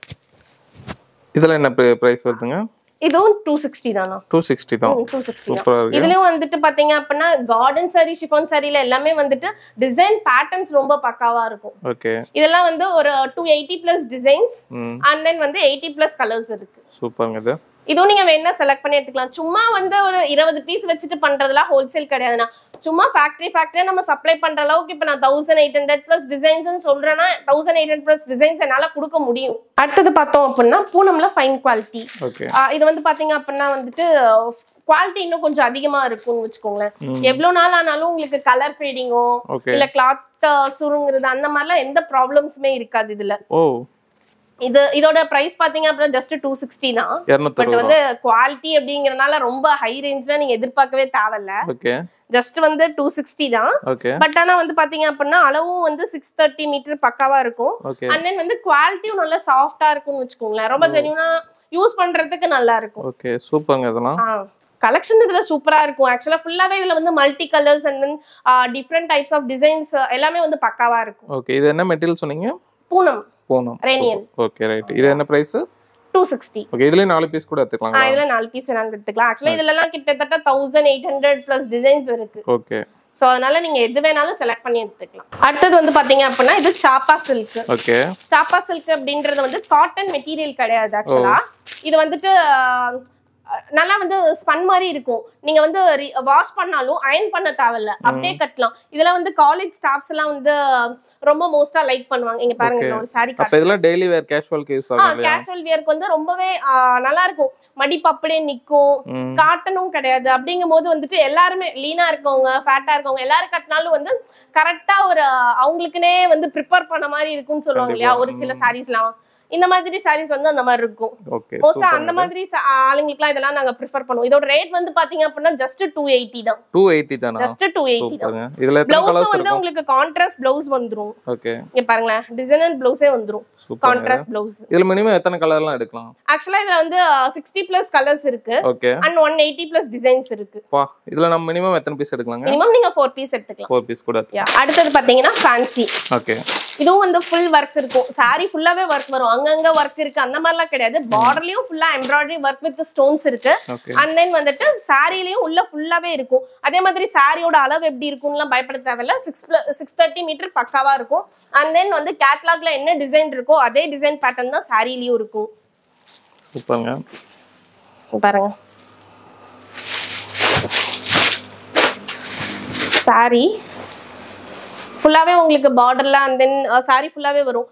இதுல என்ன பிரைஸ் வருதுங்க இதுவும் டூ சிக்ஸ்டி தானா டூ சிக்ஸ்டி தான் டூ சிக்ஸ்டி தான் சூப்பரா இருக்கு இதுலயும் வந்துட்டு பாத்தீங்க அப்படின்னா கார்டன் சாரி ஷிஃபான் சாரில எல்லாமே வந்துட்டு டிசைன் பேட்டர்ன்ஸ் ரொம்ப பக்காவா இருக்கும் ஓகே இதெல்லாம் வந்து ஒரு two eighty plus designs hmm and then வந்து எயிட்டி பிளஸ் கலர்ஸ் இருக்கு சூப்பருங்க இது இதுவும் நீங்க வேணா செலக்ட் பண்ணி எடுத்துக்கலாம் சும்மா வந்து ஒரு இருபது பீஸ் வச்சுட்டு பண்றதுலாம் ஹோல்சேல் கிடையாதுண்ணா சும்மா ஃபேக்டரி ஃபேக்டரியா நம்ம சப்ளை பண்ற அளவுக்கு இப்ப நான் thousand eight hundred plus designs சொல்றேன்னா thousand eight hundred plus designs என்னால கொடுக்க முடியும் அடுத்தது பார்த்தோம் அப்படின்னா பூனம்ல ஃபைன் குவாலிட்டி ஓகே இது வந்து பாத்தீங்க அப்படின்னா வந்துட்டு குவாலிட்டி இன்னும் கொஞ்சம் அதிகமா இருக்கும்னு வச்சுக்கோங்களேன் ம். எவ்வளவு நாள் ஆனாலும் உங்களுக்கு கலர் ஃபேடிங்கோ ஓகே இல்ல கிளாத் சுருங்குறது அந்த மாதிரிலாம் எந்த ப்ராப்ளம்ஸுமே இருக்காது இதுல ஓ இது இதோட பிரைஸ் பாத்தீங்க அப்படின்னா ஜஸ்ட் டூ சிக்ஸ்டி தான் இரநூத்தி பட் வந்து குவாலிட்டி அப்படிங்கறனால ரொம்ப ஹை ரேஞ்ச்ல நீங்க எதிர்பார்க்கவே தேவையில்ல ஓகே ஜஸ்ட் வந்து டூ சிக்ஸ்டி தான் ஓகே பட் ஆனா வந்து பாத்தீங்க அப்படின்னா அளவும் வந்து சிக்ஸ் தேர்ட்டி மீட்டர் பக்காவா இருக்கும் ஓகே அண்ட் தென் வந்து குவாலிட்டியும் நல்லா சாஃப்டா இருக்கும்னு வச்சுக்கோங்களேன் ரொம்ப ஜென்யூனா யூஸ் பண்றதுக்கு நல்லா இருக்கும் ஓகே சூப்பருங்க இதெல்லாம் கலெக்ஷன் இதுல சூப்பரா இருக்கும் ஆக்சுவலா ஃபுல்லாவே இதுல வந்து multi colours and then different types of designs எல்லாமே வந்து பக்காவா இருக்கும் ஓகே இது என்ன மெட்டீரியல் சொன்னீங்க பூனம் பூனம் ரேனியன் ஓகே ரைட் இது என்ன பிரைஸ் டூ சிக்ஸ்டி ஓகே இதுலயும் நாலு பீஸ் கூட எடுத்துக்கலாம் இதுல நாலு பீஸ் வேணாலும் எடுத்துக்கலாம் ஆக்சுவலா இதுல எல்லாம் கிட்டத்தட்ட thousand eight hundred plus designs இருக்கு ஓகே ஸோ அதனால நீங்க எது வேணாலும் செலக்ட் பண்ணி எடுத்துக்கலாம் அடுத்தது வந்து பாத்தீங்க அப்படின்னா இது சாப்பா சில்க் ஓகே சாப்பா சில்க் அப்படின்றது வந்து காட்டன் மெட்டீரியல் கிடையாது ஆக்சுவலா இது வந்துட்டு ஆஹ், நல்லா வந்து ஸ்பன் மாதிரி இருக்கும் நீங்க வந்து வாஷ் பண்ணாலும் அயன் பண்ண தேவையில்ல அப்படியே கட்டலாம் இதுல வந்து காலேஜ் ஸ்டாஃப்ஸ் எல்லாம் வந்து ரொம்ப மோஸ்டா லைக் பண்ணுவாங்க இங்க பாருங்க Okay. இதுல ஒரு சாரி அப்ப இதெல்லாம் டெய்லி வேர் கேஷுவல்க்கு யூஸ் ஆகும் இல்லையா கேஷுவல் வியர்க்கு வந்து ரொம்பவே ஆஹ், நல்லா இருக்கும் மடிப்பு அப்படியே நிக்கும் ம் காட்டனும் கிடையாது அப்படிங்கும் போது வந்துட்டு எல்லாருமே லீனா இருக்கவங்க ஃபேட்டா இருக்கவங்க எல்லாரும் கட்டினாலும் வந்து கரெக்டா ஒரு அவங்களுக்குனே வந்து ப்ரிப்பேர் பண்ண மாதிரி இருக்கும்னு சொல்லுவாங்க இல்லையா ஒரு சில சாரீஸ்லாம் இந்த மாதிரி சாரீஸ் வந்து அந்த மாதிரி இருக்கும் ஓகே மோஸ்டா அந்த மாதிரி ச- ஆளுங்களுக்குலாம் இதெல்லாம் நாங்க ப்ரிஃபர் பண்ணுவோம் இதோட ரேட் வந்து பாத்தீங்க அப்படின்னா ஜஸ்ட் டூ எயிட்டி தான் டூ எயிட்டி தானா ஜஸ்ட் டூ எயிட்டி தான் சூப்பருங்க இதுல எத்தனை பிளவுஸும் கலர்ஸ் வந்து இருக்கும் உங்களுக்கு கான்ட்ராஸ்ட் பிளவுஸ் வந்துரும் ஓகே இங்க பாருங்களேன் டிசைனர் பிளவுஸே வந்துரும் சூப்பர் கான்ட்ராஸ்ட் பிளவுஸ் இதுல மினிமம் எத்தனை கலர்லாம் எடுக்கலாம் ஆக்சுவலா இதுல வந்து சிக்ஸ்டி பிளஸ் கலர்ஸ் இருக்கு okay and one eighty plus designs இருக்கு வா இதுல நம்ம மினிமம் எத்தனை பீஸ் எடுக்கலாங்க மினிமம் நீங்க ஃபோர் பீஸ் எடுத்துக்கலாம் ஃபோர் பீஸ் கூட Yeah. அடுத்தது பாத்தீங்கன்னா ஃபேன்சி ஓகே இதுவும் வந்து ஃபுல் ஒர்க் இருக்கும் சாரி ஃபுல்லாவே ஒர்க் வரும் அங்கங்க ஒர்க் இருக்கு அந்த மாதிரிலாம் கிடையாது பார்டர்லயும் ஃபுல்லா எம்ப்ராய்டரி ஒர்க் வித் ஸ்டோன்ஸ் இருக்கு ஓகே அண்ட் தென் வந்துட்டு சாரிலையும் உள்ள ஃபுல்லாவே இருக்கும் அதே மாதிரி சாரியோட அளவு எப்படி இருக்கும்லாம் பயப்பட தேவையில்ல சிக்ஸ் சிக்ஸ் தேர்ட்டி மீட்டர் பக்காவா இருக்கும் அண்ட் தென் வந்து கேட்லாக்ல என்ன டிசைன் இருக்கோ அதே டிசைன் பேட்டர்ன் தான் சாரிலையும் இருக்கும் சூப்பருங்க பாருங்க சாரி ஃபுல்லாவே உங்களுக்கு பார்டர்ல அண்ட் தென் சாரி ஃபுல்லாவே வரும்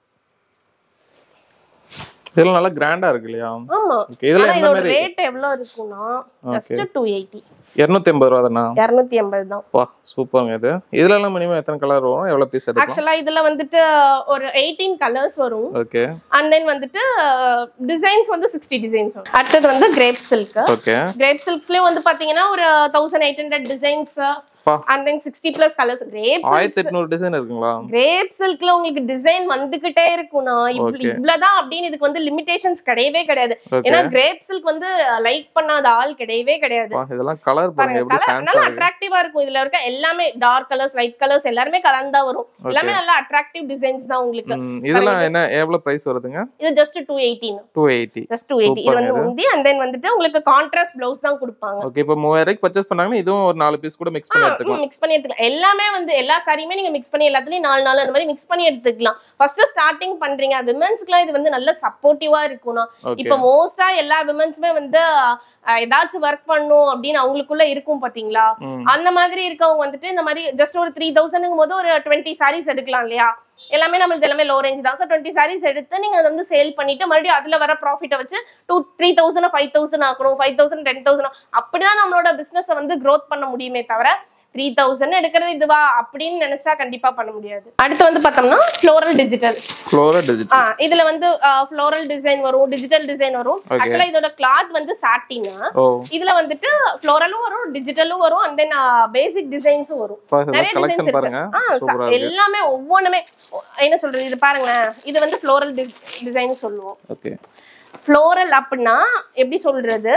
இதெல்லாம் நல்லா கிராண்டா இருக்கு இல்லையா ஆமா ஓகே இதுல ஆனா எந்த இதோட மாதிரி ரேட் எவ்வளவு இருக்கும்னா ஜஸ்ட் டூ எயிட்டி இருநூத்தி எண்பது ரூபா தானா இரநூத்தி எண்பது தான் வா சூப்பருங்க இது இதுல எல்லாம் மினிமம் எத்தனை கலர் வரும் எவ்வளவு பீஸ் எடுக்கலாம் ஆக்சுவலா இதுல வந்துட்டு ஒரு எயிட்டீன் கலர்ஸ் வரும் ஓகே அண்ட் தென் வந்துட்டு டிசைன்ஸ் வந்து சிக்ஸ்டி டிசைன்ஸ் வரும் அடுத்தது வந்து கிரேப் சில்க் ஓகே கிரேப் சில்க்ஸ்லயும் வந்து பாத்தீங்கன்னா ஒரு தௌசண்ட் எயிட் ஹண்ட்ரட் டிசைன்ஸ் பா. And then sixty plus colours crepe ஆயிரத்தி எட்நூறு டிசைன் இருக்குங்களா கிரேப் சில்க்ல உங்களுக்கு டிசைன் வந்துகிட்டே இருக்கும்னா இவ்வளவு Okay. இவ்வளவுதான் அப்படின்னு இதுக்கு வந்து லிமிடேஷன்ஸ் கிடையவே கிடையாது ஓகே ஏன்னா கிரேப் சில்க் வந்து லைக் பண்ணாத ஆள் கிடையவே கிடையாது வா இதெல்லாம் கலர் பாருங்க பாருங்க எப்படி கலர் ஃபேன்ஸா நல்லா இருக்கு அட்ராக்டிவா இருக்கும் இதுல இருக்க எல்லாமே டார்க் கலர்ஸ் லைட் கலர்ஸ் எல்லாருமே கலந்தா வரும் எல்லாமே நல்லா அட்ராக்டிவ் டிசைன்ஸ் தான் உங்களுக்கு ம், இதெல்லாம் என்ன எவ்வளவு பிரைஸ் வருதுங்க இது just two eighteen two eighty just two eighty இது வந்து முந்தி அண்ட் தென் வந்துட்டு உங்களுக்கு கான்ட்ராஸ்ட் பிளவுஸ் தான் கொடுப்பாங்க ஓகே இப்போ மூவாயிரம் பர்ச்சேஸ் பண்ணாங்கன்னா இதுவும் ஒரு நாலு பீஸ் கூட மிக்ஸ் பண்ணி எடுத்துக்கலாம் மிக்ஸ் பண்ணி எடுத்துக்கலாம் எல்லாமே வந்து எல்லா சாரியுமே நீங்க மிக்ஸ் பண்ணி எல்லாத்துலயும் நாலு நாலு அந்த மாதிரி மிக்ஸ் பண்ணி எடுத்துக்கலாம் ஃபர்ஸ்ட் ஸ்டார்டிங் பண்றீங்க விமன்ஸ்க்குலாம் இது வந்து நல்ல சப்போர்ட்டிவா இருக்கும்னா ஓகே இப்போ மோஸ்டா எல்லா விமன்ஸுமே வந்து அஹ், ஏதாச்சும் ஒர்க் பண்ணும் அப்படின்னு அவங்களுக்குள்ள இருக்கும் பாத்தீங்களா ம் அந்த மாதிரி இருக்கவங்க வந்துட்டு இந்த மாதிரி ஜஸ்ட் ஒரு த்ரீ தௌசண்ட்ங்கும் போது ஒரு டுவெண்ட்டி சாரீஸ் எடுக்கலாம் இல்லையா எல்லாமே நம்மளுக்கு எல்லாமே லோ ரேஞ்ச் தான் ஸோ டுவெண்ட்டி சாரீஸ் எடுத்து நீங்க அதை வந்து சேல் பண்ணிட்டு மறுபடியும் அதுல வர ப்ராஃபிட்டை வச்சு two three thousand five thousand ஆக்கணும் ஃபைவ் தௌசண்ட் டென் தௌசண்ட் அப்படிதான் நம்மளோட பிசினஸை வந்து growth பண்ண முடியுமே தவிர த்ரீ தௌசண்ட் எடுக்கிறது இதுவா அப்படின்னு நினைச்சா கண்டிப்பா பண்ண முடியாது அடுத்து வந்து பார்த்தோம்னா floral digital flora digital ah இதுல வந்து ஃப்ளோரல் டிசைன் வரும் டிஜிட்டல் டிசைன் வரும் Okay. ஆக்சுவலா இதோட கிளாத் வந்து சாட்டினா ஓ இதுல வந்துட்டு ஃப்ளோரலும் வரும் டிஜிட்டலும் வரும் அண்ட் தென் பேசிக் டிசைன்ஸும் வரும் நிறைய டிசைன்ஸ் கலெக்ஷன் இருக்கு பாருங்க ஆ, ச- சூப்பரா இருக்கு எல்லாமே ஒவ்வொன்றுமே என்ன சொல்றது இது பாருங்களேன் இது வந்து ஃப்ளோரல் டிசைன் சொல்லுவோம் ஓகே ஃப்ளோரல் அப்படின்னா எப்படி சொல்றது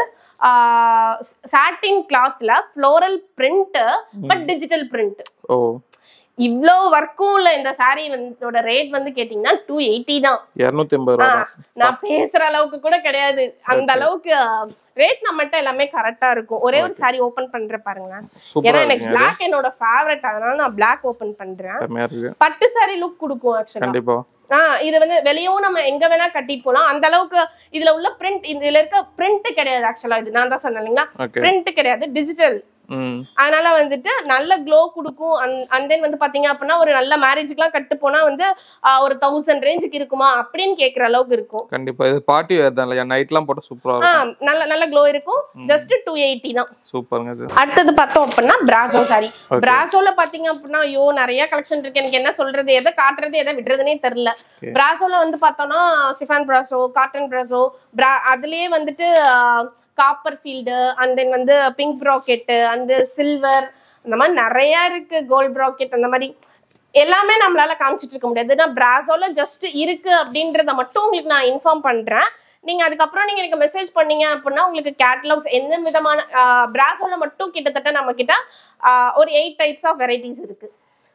சாட்டின் கிளாத்ல floral print but digital print oh இவ்வளோ ஒர்க்கும் உள்ள இந்த சாரீ வந்து ரேட் வந்து கேட்டிங்கன்னா டூ எயிட்டி தான் இருநூத்தி எண்பது ரூபா ஆ, தான் நான் பேசுற அளவுக்கு கூட கிடையாது அந்த அளவுக்கு ரேட் நம்மகிட்ட எல்லாமே கரெக்டா இருக்கும் ஒரே ஒரு சாரி ஓபன் பண்ற பாருங்க ஏன்னா சூப்பரா எனக்கு இருக்குங்க பிளாக் என்னோட ஃபேவரட் அதனால நான் பிளாக் ஓபன் பண்றேன் செம்மையா இருக்கு பட்டு சாரி லுக் கொடுக்கும் ஆக்சுவலா கண்டிப்பா ஆ இது வந்து வெளியவும் நம்ம எங்க வேணா கட்டிட்டு போலாம் அந்த அளவுக்கு இதுல உள்ள பிரிண்ட் இதுல இருக்க பிரிண்ட் கிடையாது ஆக்சுவலா இது நான் தான் சொன்னேன் இல்லைங்களா ஓகே பிரிண்ட் கிடையாது டிஜிட்டல் ம் அதனால வந்துட்டு நல்ல க்ளோ கொடுக்கும் அண்ட் தென் வந்து பாத்தீங்க அப்படின்னா ஒரு நல்ல மேரேஜுக்குலாம் கட்டு போனா வந்து ஆ, ஒரு தௌசண்ட் ரேஞ்சுக்கு இருக்குமா அப்படின்னு கேக்குற அளவுக்கு இருக்கும் கண்டிப்பா இது பார்ட்டி வேர் தான் இல்லையா நைட்லாம் போட்டா சூப்பரா ஆ இருக்கும் நல்ல நல்ல க்ளோ இருக்கும் ஜஸ்ட் டூ எயிட்டி தான் சூப்பருங்க இது அடுத்தது பார்த்தோம் அப்படின்னா பிராசோ சாரி Okay. பிராசோல பாத்தீங்க அப்படின்னா ஐயோ நிறைய கலெக்ஷன் இருக்கு எனக்கு என்ன சொல்றது எதை காட்டுறது எதை விடுறதுனே தெரியல Okay. பிராசோல வந்து பார்த்தோம்னா சிஃபான் பிராசோ காட்டன் பிராசோ பிரா அதுலயே வந்துட்டு காப்பர் ஃபீல்டு அண்ட் தென் வந்து பிங்க் ப்ராக்கெட்டு அந்த சில்வர் இந்த மாதிரி நிறைய இருக்கு கோல்ட் ப்ராக்கெட் அந்த மாதிரி எல்லாமே நம்மளால காமிச்சிட்டு இருக்க முடியாது நான் பிராசோல ஜஸ்ட் இருக்கு அப்படின்றத மட்டும் உங்களுக்கு நான் இன்ஃபார்ம் பண்றேன் நீங்க அதுக்கப்புறம் நீங்க எனக்கு மெசேஜ் பண்ணீங்க அப்படின்னா உங்களுக்கு கேட்டலாக்ஸ் எந்த விதமான பிராசோல மட்டும் கிட்டத்தட்ட நம்ம கிட்ட ஆஹ், ஒரு எயிட் டைப்ஸ் ஆஃப் வெரைட்டிஸ் இருக்கு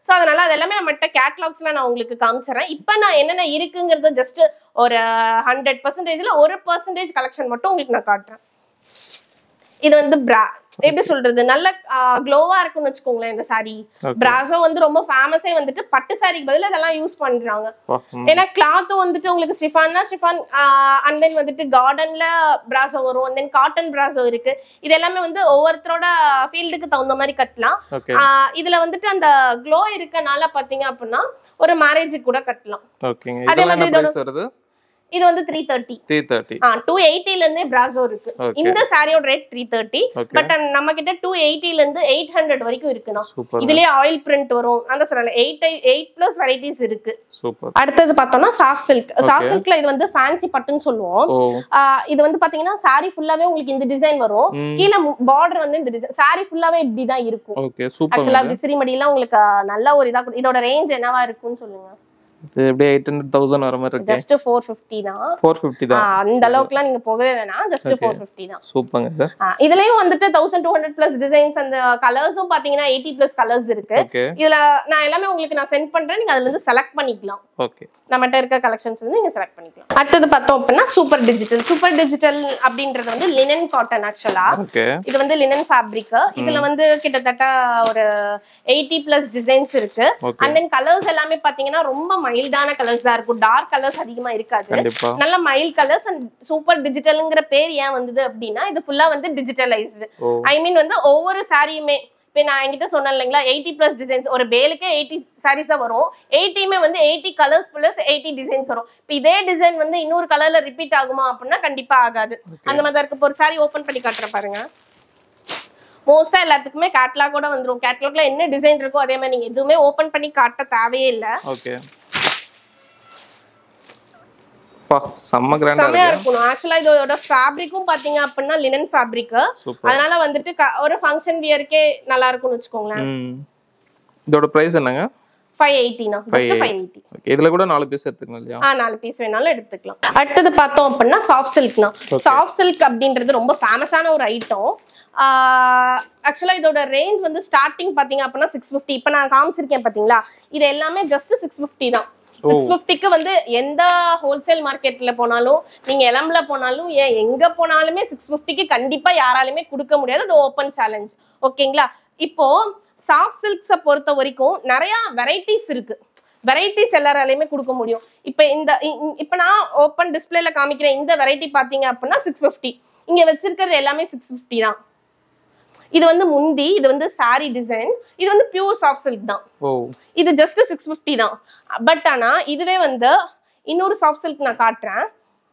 ஸோ அதனால அது எல்லாமே நம்மகிட்ட கேட்லாக்ஸ்ல நான் உங்களுக்கு காமிச்சிடறேன் இப்போ நான் என்னென்ன இருக்குங்கிறது ஜஸ்ட் ஒரு ஹண்ட்ரட் பர்சன்டேஜ்ல ஒரு பர்சன்டேஜ் கலெக்ஷன் மட்டும் உங்களுக்கு நான் காட்டுறேன் இது வந்து பிரா எப்படி சொல்றது நல்ல க்ளோவா இருக்குன்னு வச்சுக்கோங்களேன் இந்த சாரி Okay. பிராசோ வந்து ரொம்ப ஃபேமஸே வந்துட்டு பட்டு சாரிக்கு பதிலா இதெல்லாம் யூஸ் பண்றாங்க பா, ம். ஏன்னா கிளாத்தும் வந்துட்டு உங்களுக்கு ஸ்டிஃபான்னா ஸ்டிஃபான் அண்ட் தென் வந்துட்டு கார்டன்ல பிராசோ வரும் அண்ட் தென் காட்டன் பிராசோ இருக்கு இது எல்லாமே வந்து ஒவ்வொருத்தரோட ஃபீல்டுக்கு தகுந்த மாதிரி கட்டலாம் ஓகே ஆஹ் இதுல வந்துட்டு அந்த க்ளோ இருக்கனால பாத்தீங்க அப்படின்னா ஒரு மேரேஜுக்கு கூட கட்டலாம் ஓகேங்க அதே இதெல்லாம் என்ன மாதிரி இதோட- பிரைஸ் வருது இது வந்து three thirty three thirty two எயிட்டில இருந்தே பிராசோ இருக்கு ஓகே இந்த சாரியோட rate three thirty okay but நம்ம கிட்ட டூ எயிட்டில இருந்து எயிட் ஹண்ட்ரட் வரைக்கும் இருக்குண்ணா சூப்பர் இதுலயே ஆயில் பிரிண்ட் வரும் அந்த சொல்லல எயிட் எயிட் பிளஸ் வெரைட்டிஸ் இருக்கு சூப்பர் அடுத்தது பார்த்தோம்னா சாஃப்ட் சில்க் சாஃப்ட் சில்க்ல இது வந்து ஃபேன்சி பட்டுன்னு சொல்லுவோம் ஓ ஆஹ் இது வந்து பாத்தீங்கன்னா சாரி ஃபுல்லாவே உங்களுக்கு இந்த டிசைன் வரும் ம். கீழே பார்டர் வந்து இந்த டிசைன் சாரி ஃபுல்லாவே இப்படிதான் இருக்கும் ஓகே சூப்பர் ஆக்சுவலா விசிறி மடியெல்லாம் உங்களுக்கு ஆஹ், நல்ல ஒரு இதா கொடு- இதோட ரேஞ்ச் என்னவா இருக்கும்னு சொல்லுங்க இது எப்படியே எயிட் ஹண்ட்ரட் தௌசண்ட் வர மாதிரி இருக்கு ஜஸ்ட் ஃபோர் ஃபிஃப்டி தான் ஃபோர் ஃபிஃப்டி தான் ஆஹ், அந்த அளவுக்குலாம் நீங்க போகவே வேணாம் ஜஸ்ட் Okay. ஃபோர் ஃபிஃப்டி தான் சூப்பருங்க இது ஆஹ், இதுலயும் வந்துட்டு thousand two hundred plus designs அந்த கலர்ஸும் பாத்தீங்கன்னா எயிட்டி பிளஸ் கலர்ஸ் இருக்கு ஓகே இதுல நான் எல்லாமே உங்களுக்கு நான் சென்ட் பண்றேன் நீங்க அதுல இருந்து செலக்ட் பண்ணிக்கலாம் ஓகே நம்மகிட்ட இருக்க கலெக்ஷன்ஸ் வந்து நீங்க செலக்ட் பண்ணிக்கலாம் அடுத்தது பார்த்தோம் அப்படின்னா சூப்பர் டிஜிட்டல் சூப்பர் டிஜிட்டல் அப்படின்றது வந்து லினன் காட்டன் ஆக்சுவலா ஓகே இது வந்து லினன் ஃபேப்ரிக் இதுல வந்து கிட்டத்தட்ட ஒரு எயிட்டி பிளஸ் டிசைன்ஸ் இருக்கு ஓகே அண்ட் தென் கலர்ஸ் எல்லாமே பாத்தீங்கன்னா ரொம்ப மைல்டான கலர்ஸ் தான் இருக்கும் டார்க் கலர்ஸ் அதிகமா இருக்காது கண்டிப்பா நல்ல மைல்ட் கலர்ஸ் அண்ட் சூப்பர் டிஜிட்டல்ங்கிற பேர் ஏன் வந்தது அப்படின்னா இது ஃபுல்லா வந்து டிஜிட்டலைஸ்டு ஓ ஐ மீன் வந்து ஒவ்வொரு சாரியுமே இப்போ நான் என்கிட்ட சொன்னேன் இல்லைங்களா எயிட்டி ப்ளஸ் டிசைன்ஸ் ஒரு பேலுக்கே எயிட்டி சாரீஸாக வரும் எயிட்டியுமே வந்து eighty colours plus eighty designs வரும் இப்போ இதே டிசைன் வந்து இன்னொரு கலர்ல ரிப்பீட் ஆகுமா அப்படின்னா கண்டிப்பா ஆகாது அந்த மாதிரி தான் இருக்கு இப்போ ஒரு சாரி ஓப்பன் பண்ணி காட்டுறேன் பாருங்க மோஸ்டா எல்லாத்துக்குமே கேட்லாகோட வந்துரும் கேட்லாக்ல என்ன டிசைன் இருக்கோ அதே மாதிரி நீங்க எதுவுமே ஓப்பன் பண்ணி காட்ட தேவையே இல்லை ஓகே பா செம்ம கிராண்டா செமையா இருக்கு இருக்கணும் ஆக்சுவலா இதோட ஃபேப்ரிக்கும் பாத்தீங்க அப்படின்னா லினன் ஃபேப்ரிக் சூப்பர் அதனால வந்துட்டு க- ஒரு ஃபங்க்ஷன் வியருக்கே நல்லா இருக்கும்னு வச்சுக்கோங்களேன் ம் இதோட பிரைஸ் என்னங்க ஃபைவ் எயிட்டினா ஜஸ்ட் ஃபைவ் எயிட்டி ஓகே இதுல கூட நாலு பீஸ் எடுத்துக்கணும் இல்லையா ஆ நாலு பீஸ் வேணாலும் எடுத்துக்கலாம் அடுத்தது பார்த்தோம் அப்படின்னா சாஃப்ட் சில்க்னா சாஃப்ட் சில்க் அப்படின்றது ரொம்ப ஃபேமஸான ஒரு ஐட்டம் ஆக்சுவலாக இதோட ரேஞ்ச் வந்து ஸ்டார்டிங் பார்த்தீங்க அப்படின்னா சிக்ஸ் ஃபிஃப்டி இப்போ நான் காமிச்சிருக்கேன் பார்த்தீங்களா இது எல்லாமே ஜஸ்ட் சிக்ஸ் ஃபிஃப்டி தான் சிக்ஸ் ஃபிஃப்டிக்கு வந்து எந்த ஹோல்சேல் மார்க்கெட்ல போனாலும் நீங்க எலம்புல போனாலும் ஏன் எங்க போனாலுமே சிக்ஸ் ஃபிஃப்டிக்கு கண்டிப்பா யாராலுமே கொடுக்க முடியாது அது ஓப்பன் சேலஞ்ச் ஓகேங்களா இப்போ சாஃப்ட் சில்க்ஸை பொறுத்த வரைக்கும் நிறைய வெரைட்டிஸ் இருக்கு வெரைட்டிஸ் எல்லாராலையுமே கொடுக்க முடியும் இப்போ இந்த இ- இ- இப்போ நான் ஓப்பன் டிஸ்பிளேல காமிக்கிற இந்த வெரைட்டி பார்த்தீங்க அப்படின்னா சிக்ஸ் ஃபிஃப்டி இங்கே வச்சிருக்கிறது எல்லாமே சிக்ஸ் ஃபிஃப்டி தான் இது வந்து முந்தி இது வந்து saree டிசைன் இது வந்து பியூர் சாஃப்ட் சில்க் தான் ஓ இது ஜஸ்ட் சிக்ஸ் ஃபிஃப்டி தான் பட் ஆனா இதுவே வந்து இன்னொரு சாஃப்ட் சில்க் நான் காட்டுறேன்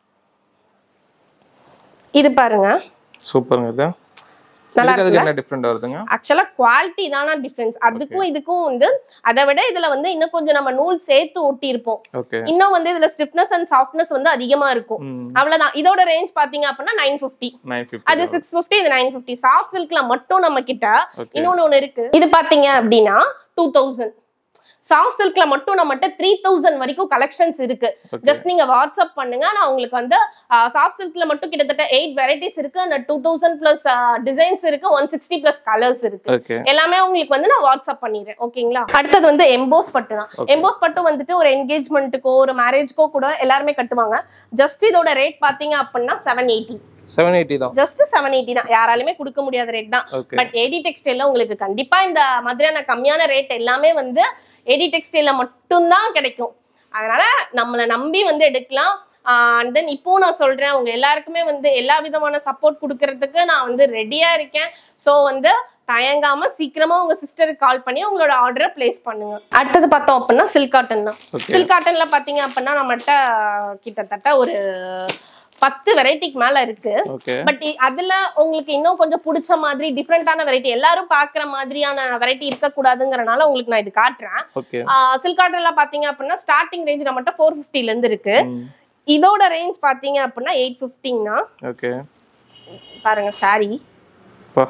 இது பாருங்க சூப்பருங்க இது நல்லா இதுக்கு அதுக்கு என்ன டிஃப்ரெண்ட் வருதுங்க ஆக்சுவலா குவாலிட்டி தானா டிஃபரன்ஸ் அதுக்கும் இதுக்கும் வந்து அதை விட இதுல வந்து இன்னும் கொஞ்சம் நம்ம நூல் சேர்த்து ஒட்டி இருப்போம் ஓகே இன்னும் வந்து இதுல ஸ்டிஃப்னஸ் அண்ட் சாஃப்ட்னஸ் வந்து அதிகமா இருக்கும் ம் அவ்வளவுதான் இதோட ரேஞ்ச் பாத்தீங்க அப்படின்னா நைன் ஃபிஃப்டி நைன் அது ஃபிஃப்டி சிக்ஸ் ஃபிஃப்டி இது நைன் ஃபிஃப்டி சாஃப்ட் சில்க்ல மட்டும் நம்ம கிட்ட ஓகே இன்னொன்னு ஒண்ணு இருக்கு இது பாத்தீங்க அப்படின்னா டூ தௌசண்ட் சாஃப்ட் சில்க்ல மட்டும் நம்மகிட்ட த்ரீ தௌசண்ட் வரைக்கும் கலெக்ஷன்ஸ் இருக்கு ஓகே ஜஸ்ட் நீங்க வாட்ஸ்அப் பண்ணுங்க நான் உங்களுக்கு வந்து சாஃப்ட் சில்க்ல மட்டும் கிட்டத்தட்ட எயிட் வெரைட்டிஸ் இருக்கு அந்த டூ தௌசண்ட் பிளஸ் டிசைன்ஸ் இருக்கு ஒன் சிக்ஸ்டி பிளஸ் கலர்ஸ் இருக்கு ஓகே எல்லாமே உங்களுக்கு வந்து நான் வாட்ஸ்அப் பண்ணிடுறேன் ஓகேங்களா அடுத்தது வந்து எம்போஸ் பட்டு தான் Okay. எம்போஸ் பட்டு வந்துட்டு ஒரு என்கேஜ்மெண்ட்டுக்கோ ஒரு மேரேஜ்க்கோ கூட எல்லாருமே கட்டுவாங்க ஜஸ்ட் இதோட ரேட் பாத்தீங்க அப்படின்னா செவன் எயிட்டி செவன் எயிட்டி தான் ஜஸ்ட் செவன் எயிட்டி தான் யாராலுமே கொடுக்க முடியாத ரேட் தான் ஓகே பட் ஏடி டெக்ஸ்டைல்ல உங்களுக்கு கண்டிப்பா இந்த மாதிரியான கம்மியான ரேட் எல்லாமே வந்து ஏடி டெக்ஸ்டைல்ல மட்டும்தான் கிடைக்கும் அதனால நம்மளை நம்பி வந்து எடுக்கலாம் அண்ட் தென் இப்போ நான் சொல்றேன் உங்க எல்லாருக்குமே வந்து எல்லா விதமான சப்போர்ட் கொடுக்கறதுக்கு நான் வந்து ரெடியா இருக்கேன் ஸோ வந்து தயங்காம சீக்கிரமா உங்க சிஸ்டருக்கு கால் பண்ணி உங்களோட ஆர்டரை பிளேஸ் பண்ணுங்க அடுத்தது பார்த்தோம் அப்படின்னா சில்க் காட்டன் தான் ஓகே சில்க் காட்டன்ல பாத்தீங்க அப்படின்னா நம்மகிட்ட கிட்டத்தட்ட ஒரு பத்து வெரைட்டிக்கு மேல இருக்கு ஓகே பட் அதுல உங்களுக்கு இன்னும் கொஞ்சம் பிடிச்ச மாதிரி டிஃப்ரெண்டான வெரைட்டி எல்லாரும் பாக்குற மாதிரியான வெரைட்டி இருக்கக்கூடாதுங்கிறனால உங்களுக்கு நான் இது காட்டுறேன் ஓகே சில்க் காட்டன்ல பாத்தீங்க அப்படின்னா ஸ்டார்டிங் ரேஞ்ச் நம்மகிட்ட ஃபோர் ஃபிஃப்டில இருந்து இருக்கு இதோட ரேஞ்ச் பாத்தீங்க அப்படின்னா எயிட் ஃபிஃப்டிங்னா ஓகே பாருங்க சாரி பா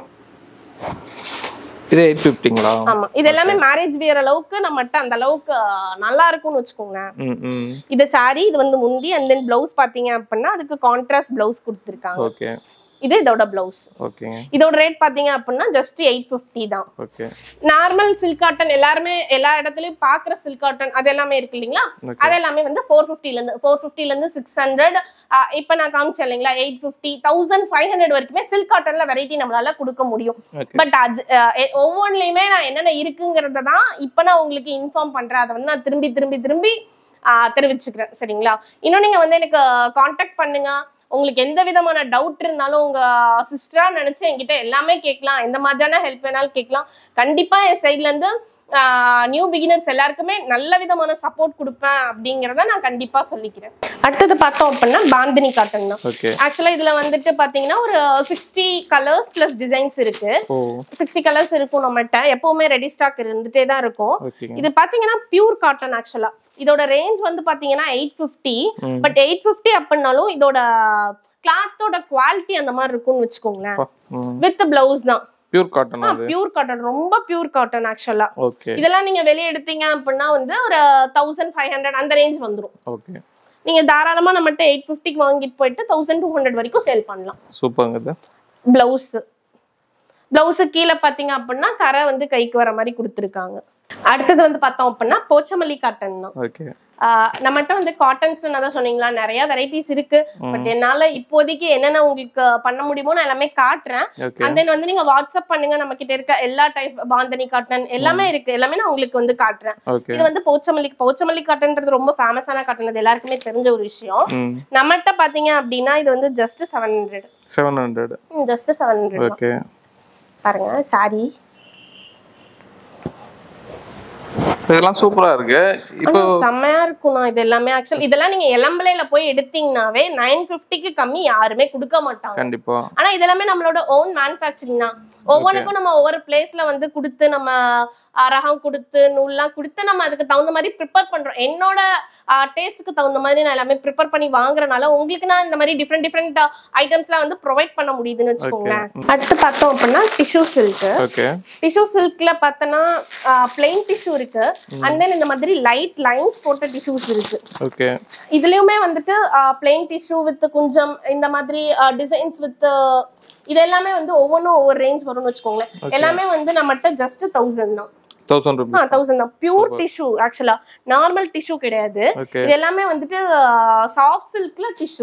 இது எயிட் ஃபிஃப்டிங்களா ஆமா இது எல்லாமே மேரேஜ் வியர் அளவுக்கு நம்மகிட்ட அந்த அளவுக்கு ஆஹ், நல்லா இருக்கும்னு வச்சுக்கோங்களேன் ம் ம் இது சாரி இது வந்து முந்தி அண்ட் தென் பிளவுஸ் பாத்தீங்க அப்படின்னா அதுக்கு கான்ட்ராஸ்ட் பிளவுஸ் கொடுத்துருக்காங்க ஓகே இது இதோட பிளவுஸ் ஓகேங்க இதோட ரேட் பாத்தீங்க அப்படின்னா ஜஸ்ட் எயிட் ஃபிஃப்டி தான் ஓகே நார்மல் சில்க் காட்டன் எல்லாருமே எல்லா இடத்துலயும் பாக்குற சில்க் காட்டன் அது எல்லாமே இருக்கு இல்லைங்களா ஓகே அது எல்லாமே வந்து ஃபோர் ஃபிஃப்டில இருந்து ஃபோர் ஃபிஃப்டில இருந்து சிக்ஸ் ஹண்ட்ரட் இப்போ நான் காமிச்சேன் இல்லைங்களா eight fifty thousand five hundred வரைக்குமே சில்க் காட்டன்ல வெரைட்டி நம்மளால கொடுக்க முடியும் ஓகே பட் அது அஹ், எ- ஒவ்வொன்றுலையுமே நான் என்னென்ன இருக்குங்கிறத தான் இப்போ நான் உங்களுக்கு இன்ஃபார்ம் பண்றேன் அதை வந்து நான் திரும்பி திரும்பி திரும்பி அஹ், தெரிவிச்சுக்கிறேன் சரிங்களா இன்னும் நீங்க வந்து எனக்கு காண்டாக்ட் பண்ணுங்க உங்களுக்கு எந்த விதமான டவுட் இருந்தாலும் உங்க சிஸ்டரா நினைச்சு என்கிட்ட எல்லாமே கேட்கலாம் எந்த மாதிரியான ஹெல்ப் வேணாலும் கேட்கலாம் கண்டிப்பா என் சைட்ல இருந்து நியூ பிகினர்ஸ் எல்லாருக்குமே நல்ல விதமான சப்போர்ட் கொடுப்பேன் அப்படிங்கிறத நான் கண்டிப்பா சொல்லிக்கிறேன் அடுத்தது பார்த்தோம் அப்படின்னா பாந்தினி காட்டன் தான் ஓகே ஆக்சுவலா இதுல வந்துட்டு பாத்தீங்கன்னா ஒரு சிக்ஸ்டி கலர்ஸ் பிளஸ் டிசைன்ஸ் இருக்கு ஓ சிக்ஸ்டி கலர்ஸ் இருக்கும் நம்மகிட்ட எப்பவுமே ரெடி ஸ்டாக் இருந்துட்டே தான் இருக்கும் ஓகேங்க இது பாத்தீங்கன்னா பியூர் காட்டன் ஆக்சுவலா இதோட ரேஞ்ச் வந்து பாத்தீங்கன்னா எயிட் ஃபிஃப்டி ம். பட் எயிட் ஃபிஃப்டி அப்படின்னாலும் இதோட கிளாத்தோட குவாலிட்டி அந்த மாதிரி இருக்கும்னு வச்சுக்கோங்களேன் வித் பிளவுஸ் தான் பியூர் காட்டன் அது பியூர் காட்டன் ரொம்ப பியூர் காட்டன் ஆக்சுவலா ஓகே இதெல்லாம் நீங்க வெளியே எடுத்தீங்க அப்படின்னா வந்து ஒரு தௌசண்ட் ஃபைவ் ஹண்ட்ரட் அந்த ரேஞ்ச் வந்துரும் ஓகே நீங்க தாராளமா நம்மகிட்ட எயிட் ஃபிஃப்டிக்கு வாங்கிட்டு போயிட்டு தௌசண்ட் டூ ஹண்ட்ரட் வரைக்கும் சேல் பண்ணலாம் சூப்பருங்க இது பிளவுஸ் பிளவுஸு கீழே பார்த்தீங்க அப்படின்னா கரை வந்து கைக்கு வர மாதிரி கொடுத்துருக்காங்க அடுத்தது வந்து பார்த்தோம் அப்படின்னா போச்சமல்லி காட்டன் தான் ஓகே ஆஹ் நம்மகிட்ட வந்து காட்டன்ஸ் தான் சொன்னீங்களா நிறைய வெரைட்டிஸ் இருக்கு பட் என்னால இப்போதைக்கு என்னென்ன உங்களுக்கு பண்ண முடியுமோ நான் எல்லாமே காட்டுறேன் ஓகே அண்ட் தென் வந்து நீங்க வாட்ஸ்அப் பண்ணுங்க நம்ம கிட்ட இருக்க எல்லா டைப் பாந்தனி காட்டன் எல்லாமே இருக்கு எல்லாமே நான் உங்களுக்கு வந்து காட்டுறேன் ஓகே இது வந்து போச்சமல்லி போச்சமல்லி காட்டன்ன்றது ரொம்ப ஃபேமஸான காட்டன் அது எல்லாருக்குமே தெரிஞ்ச ஒரு விஷயம் ம் நம்மகிட்ட பாத்தீங்க அப்படின்னா இது வந்து just seven hundred seven hundred just seven hundred okay பாருங்க சாரி இதெல்லாம் சூப்பரா இருக்கு இப்போ செம்மையா இருக்கும்ண்ணா இது எல்லாமே ஆக்சுவல் இதெல்லாம் நீங்க இளம்பலையில போய் எடுத்தீங்கன்னாவே நைன் பிப்டிக்கு கம்மி யாருமே கொடுக்க மாட்டாங்க கண்டிப்பா ஆனா இதெல்லாமே நம்மளோட ஓன் மேனுஃபேக்சரிங் தான் ஒவ்வொன்றுக்கும் நம்ம ஒவ்வொரு பிளேஸ்ல வந்து கொடுத்து நம்ம ஆஹ், ரகம் கொடுத்து நூல்லாம் கொடுத்து நம்ம அதுக்கு தகுந்த மாதிரி ப்ரிப்பேர் பண்றோம் என்னோட டேஸ்ட்டுக்கு தகுந்த மாதிரி நான் எல்லாமே ப்ரிப்பேர் பண்ணி வாங்குறனால உங்களுக்கு நான் இந்த மாதிரி டிஃப்ரெண்ட் டிஃப்ரெண்ட் ஐட்டம்ஸ்லாம் வந்து ப்ரொவைட் பண்ண முடியுதுன்னு வச்சுக்கோங்களேன் அடுத்து பார்த்தோம் அப்படின்னா டிஷ்யூ சில்க் ஓகே டிஷ்யூ சில்க்ல பார்த்தோன்னா பிளெயின் டிஷ்யூ இருக்கு அண்ட் தென் இந்த மாதிரி லைட் லைன்ஸ் போட்ட டிஷ்யூஸ் இருக்கு ஓகே இதுலயுமே வந்துட்டு பிளெயின் டிஷ்யூ வித் குஞ்சம் இந்த மாதிரி டிசைன்ஸ் வித் இது எல்லாமே வந்து ஒவ்வொன்றும் ஒவ்வொரு ரேஞ்ச் வரும்னு வச்சுக்கோங்களேன் எல்லாமே வந்து நம்மகிட்ட ஜஸ்ட் தௌசண்ட் தான் தௌசண்ட் ஆ ருபீஸ் தௌசண்ட் தான் பியூர் டிஷ்யூ ஆக்சுவலா நார்மல் டிஷ்யூ கிடையாது ஓகே இது எல்லாமே வந்துட்டு சாஃப்ட் சில்க்ல டிஷ்யூ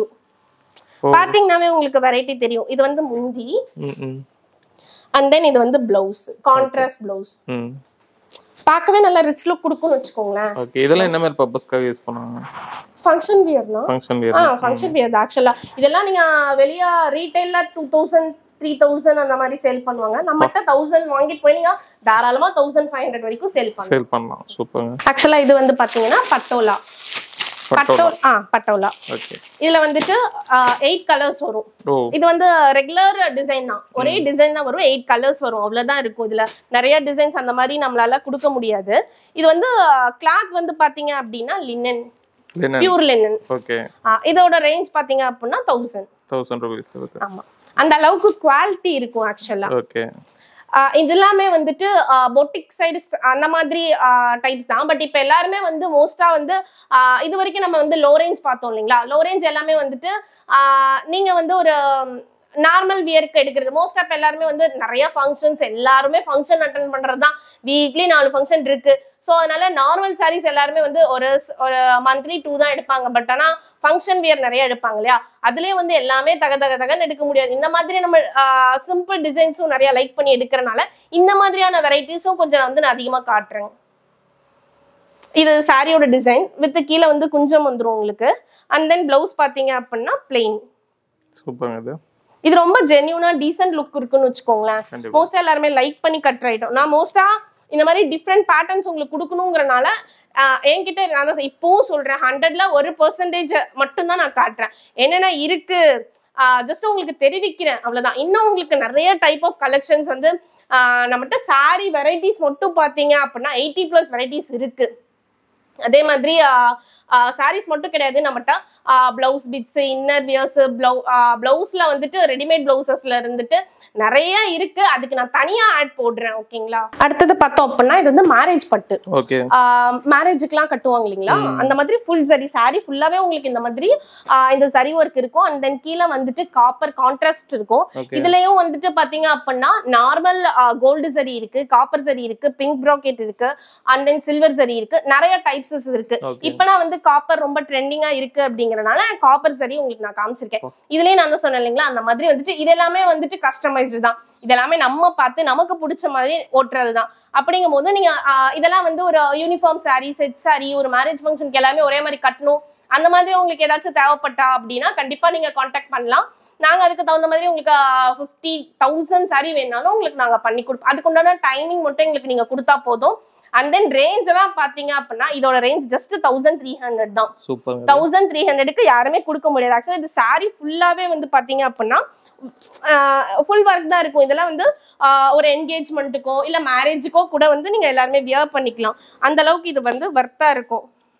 ஓ. பாத்தீங்கன்னாவே உங்களுக்கு வெரைட்டி தெரியும் இது வந்து முந்தி ம் ம் அண்ட் தென் இது வந்து பிளவுஸ் கான்ட்ராஸ்ட் பிளவுஸ் ம் பார்க்கவே நல்லா ரிச் லுக் கொடுக்கும்னு வச்சுக்கோங்களேன் ஓகே இதெல்லாம் என்ன மாதிரி பர்பஸ்க்காக யூஸ் பண்ணுவாங்க ஃபங்க்ஷன் வியர்னா function ah wear function wear ஆக்சுவலா இதெல்லாம் நீங்க வெளிய ரீட்டைல்ல டூ தௌசண்ட் த்ரீ தௌசண்ட் அந்த மாதிரி சேல் பண்ணுவாங்க நம்மகிட்ட தௌசண்ட் வாங்கிட்டு போய் நீங்க தாராளமா தௌசண்ட் ஃபைவ் ஹண்ட்ரட் வரைக்கும் சேல் பண்ணலாம் சேல் பண்ணலாம் சூப்பருங்க ஆக்சுவலா இது வந்து பாத்தீங்கன்னா பட்டோலா பட்டோலா பட்டோ ஆ பட்டோலா ஓகே இதுல வந்துட்டு எயிட் கலர்ஸ் வரும் ஓ இது வந்து ரெகுலர் டிசைன் தான் ஒரே டிசைன் தான் வரும் எயிட் கலர்ஸ் வரும் அவ்வளவுதான் இருக்கும் இதுல நிறைய டிசைன்ஸ் அந்த மாதிரி நம்மளால கொடுக்க முடியாது இது வந்து கிளாத் வந்து பாத்தீங்க அப்படின்னா linen linen pure linen okay இதோட ரேஞ்ச் பாத்தீங்க அப்படின்னா தௌசண்ட் தௌசண்ட் தௌசண்ட் ருபீஸ் இருக்கு ஆமா அந்த அளவுக்கு குவாலிட்டி இருக்கும் ஆக்சுவலா ஓகே இது எல்லாமே வந்துட்டு பொட்டிக் சைடு அந்த மாதிரி டைப்ஸ் தான் பட் இப்போ எல்லாருமே வந்து மோஸ்டா வந்து ஆஹ் இது வரைக்கும் நம்ம வந்து லோ ரேஞ்ச் பார்த்தோம் இல்லைங்களா லோ ரேஞ்ச் எல்லாமே வந்துட்டு ஆஹ் நீங்க வந்து ஒரு நார்மல் வியருக்கு எடுக்கிறது மோஸ்ட் ஆஃப் எல்லாருமே வந்து நிறைய ஃபங்க்ஷன்ஸ் எல்லாருமே ஃபங்க்ஷன் அட்டன் பண்றது தான் வீக்லி நாலு ஃபங்க்ஷன் இருக்கு ஸோ அதனால நார்மல் சாரீஸ் எல்லாருமே வந்து ஒரு ஸ்- ஒரு மந்த்லி டூ தான் எடுப்பாங்க பட் ஆனா ஃபங்க்ஷன் வியர் நிறைய எடுப்பாங்க இல்லையா அதுலயே வந்து எல்லாமே தக தக தகன்னு எடுக்க முடியாது இந்த மாதிரி நம்ம சிம்பிள் டிசைன்ஸும் நிறைய லைக் பண்ணி எடுக்கிறனால இந்த மாதிரியான வெரைட்டிஸும் கொஞ்சம் வந்து நான் அதிகமா காட்டுறேன் இது சாரியோட டிசைன் வித் கீழே வந்து குஞ்சம் வந்துரும் உங்களுக்கு அண்ட் தென் பிளவுஸ் பாத்தீங்க அப்படின்னா பிளெயின் சூப்பருங்க இது இது ரொம்ப ஜென்யூனா டீசென்ட் லுக் இருக்குன்னு வச்சுக்கோங்களேன் கண்டிப்பா மோஸ்டா எல்லாருமே லைக் பண்ணி கட்டுற ஐட்டம் நான் மோஸ்டா இந்த மாதிரி டிஃப்ரெண்ட் பேட்டர்ன்ஸ் உங்களுக்கு கொடுக்கணுங்கிறனால ஆஹ் என்கிட்ட நான் தான் இப்பவும் சொல்றேன் ஹண்ட்ரட்ல ஒரு பெர்சன்டேஜ் மட்டும்தான் நான் காட்டுறேன் என்னென்ன இருக்கு ஜஸ்ட் உங்களுக்கு தெரிவிக்கிறேன் அவ்வளவுதான் இன்னும் உங்களுக்கு நிறைய டைப் ஆஃப் கலெக்ஷன்ஸ் வந்து ஆஹ் நம்மகிட்ட சாரி வெரைட்டிஸ் மட்டும் பாத்தீங்க அப்படின்னா எயிட்டி பிளஸ் வெரைட்டிஸ் இருக்கு அதே மாதிரி சாரீஸ் மட்டும் கிடையாது நம்மகிட்ட பிளவுஸ் பிட்ஸ் இன்னர் வியர்ஸ் பிளவு பிளவுஸ்ல வந்துட்டு ரெடிமேட் பிளவுசஸ்ல இருந்துட்டு நிறைய இருக்கு அதுக்கு நான் தனியா ஆட் போடுறேன் ஓகேங்களா அடுத்தது பார்த்தோம் அப்படின்னா இது வந்து மேரேஜ் பட்டு ஓகே மேரேஜுக்குலாம் கட்டுவாங்க இல்லைங்களா அந்த மாதிரி ஃபுல் சரி saree ஃபுல்லாவே உங்களுக்கு இந்த மாதிரி ஆஹ் இந்த சரி ஒர்க் இருக்கும் அண்ட் தென் கீழே வந்துட்டு காப்பர் கான்ட்ராஸ்ட் இருக்கும் ஓகே இதுலயும் வந்துட்டு பாத்தீங்க அப்படின்னா நார்மல் கோல்டு சரி இருக்கு காப்பர் சரி இருக்கு பிங்க் ப்ராக்கெட் இருக்கு அண்ட் தென் சில்வர் சரி இருக்கு நிறைய டைப்ஸஸ் இருக்கு ஓகே இப்பெல்லாம் வந்து காப்பர் ரொம்ப ட்ரெண்டிங்கா இருக்கு அப்படிங்கறனால காப்பர் சரி உங்களுக்கு நான் காமிச்சிருக்கேன் இதுலயே நான் தான் சொன்னேன் இல்லைங்களா அந்த மாதிரி வந்துட்டு இது எல்லாமே வந்துட்டு கஸ்டமைஸ்டு தான் இதெல்லாமே நம்ம பார்த்து நமக்கு பிடிச்ச மாதிரி ஓட்டுறது தான் அப்படிங்கும் போது நீங்க ஆஹ், இதெல்லாம் வந்து ஒரு யூனிஃபார்ம் saree செட் saree ஒரு மேரேஜ் ஃபங்க்ஷனுக்கு எல்லாமே ஒரே மாதிரி கட்டணும் அந்த மாதிரி உங்களுக்கு ஏதாச்சும் தேவைப்பட்டா அப்படின்னா கண்டிப்பா நீங்க காண்டாக்ட் பண்ணலாம் நாங்க அதுக்கு தகுந்த மாதிரி உங்களுக்கு ஃபிஃப்டி தௌசண்ட் சாரி வேணாலும் உங்களுக்கு நாங்க பண்ணி கொடுப்போம் அதுக்கு உண்டான டைமிங் மட்டும் எங்களுக்கு நீங்க கொடுத்தா போதும் அண்ட் தென் ரேஞ்ச் எல்லாம் பாத்தீங்க அப்படின்னா இதோட range just thousand three hundred தான் சூப்பருங்க தௌசண்ட் த்ரீ ஹண்ட்ரடுக்கு யாருமே கொடுக்க முடியாது ஆக்சுவலா இது saree ஃபுல்லாவே வந்து பாத்தீங்க அப்படின்னா ஃபுல் ஒர்க் தான் இருக்கும் இதெல்லாம் வந்து ஆஹ், ஒரு என்கேஜ்மெண்ட்டுக்கோ இல்ல மேரேஜுக்கோ கூட வந்து நீங்க எல்லாருமே வியர் பண்ணிக்கலாம் அந்த அளவுக்கு இது வந்து ஒர்த்தா இருக்கும்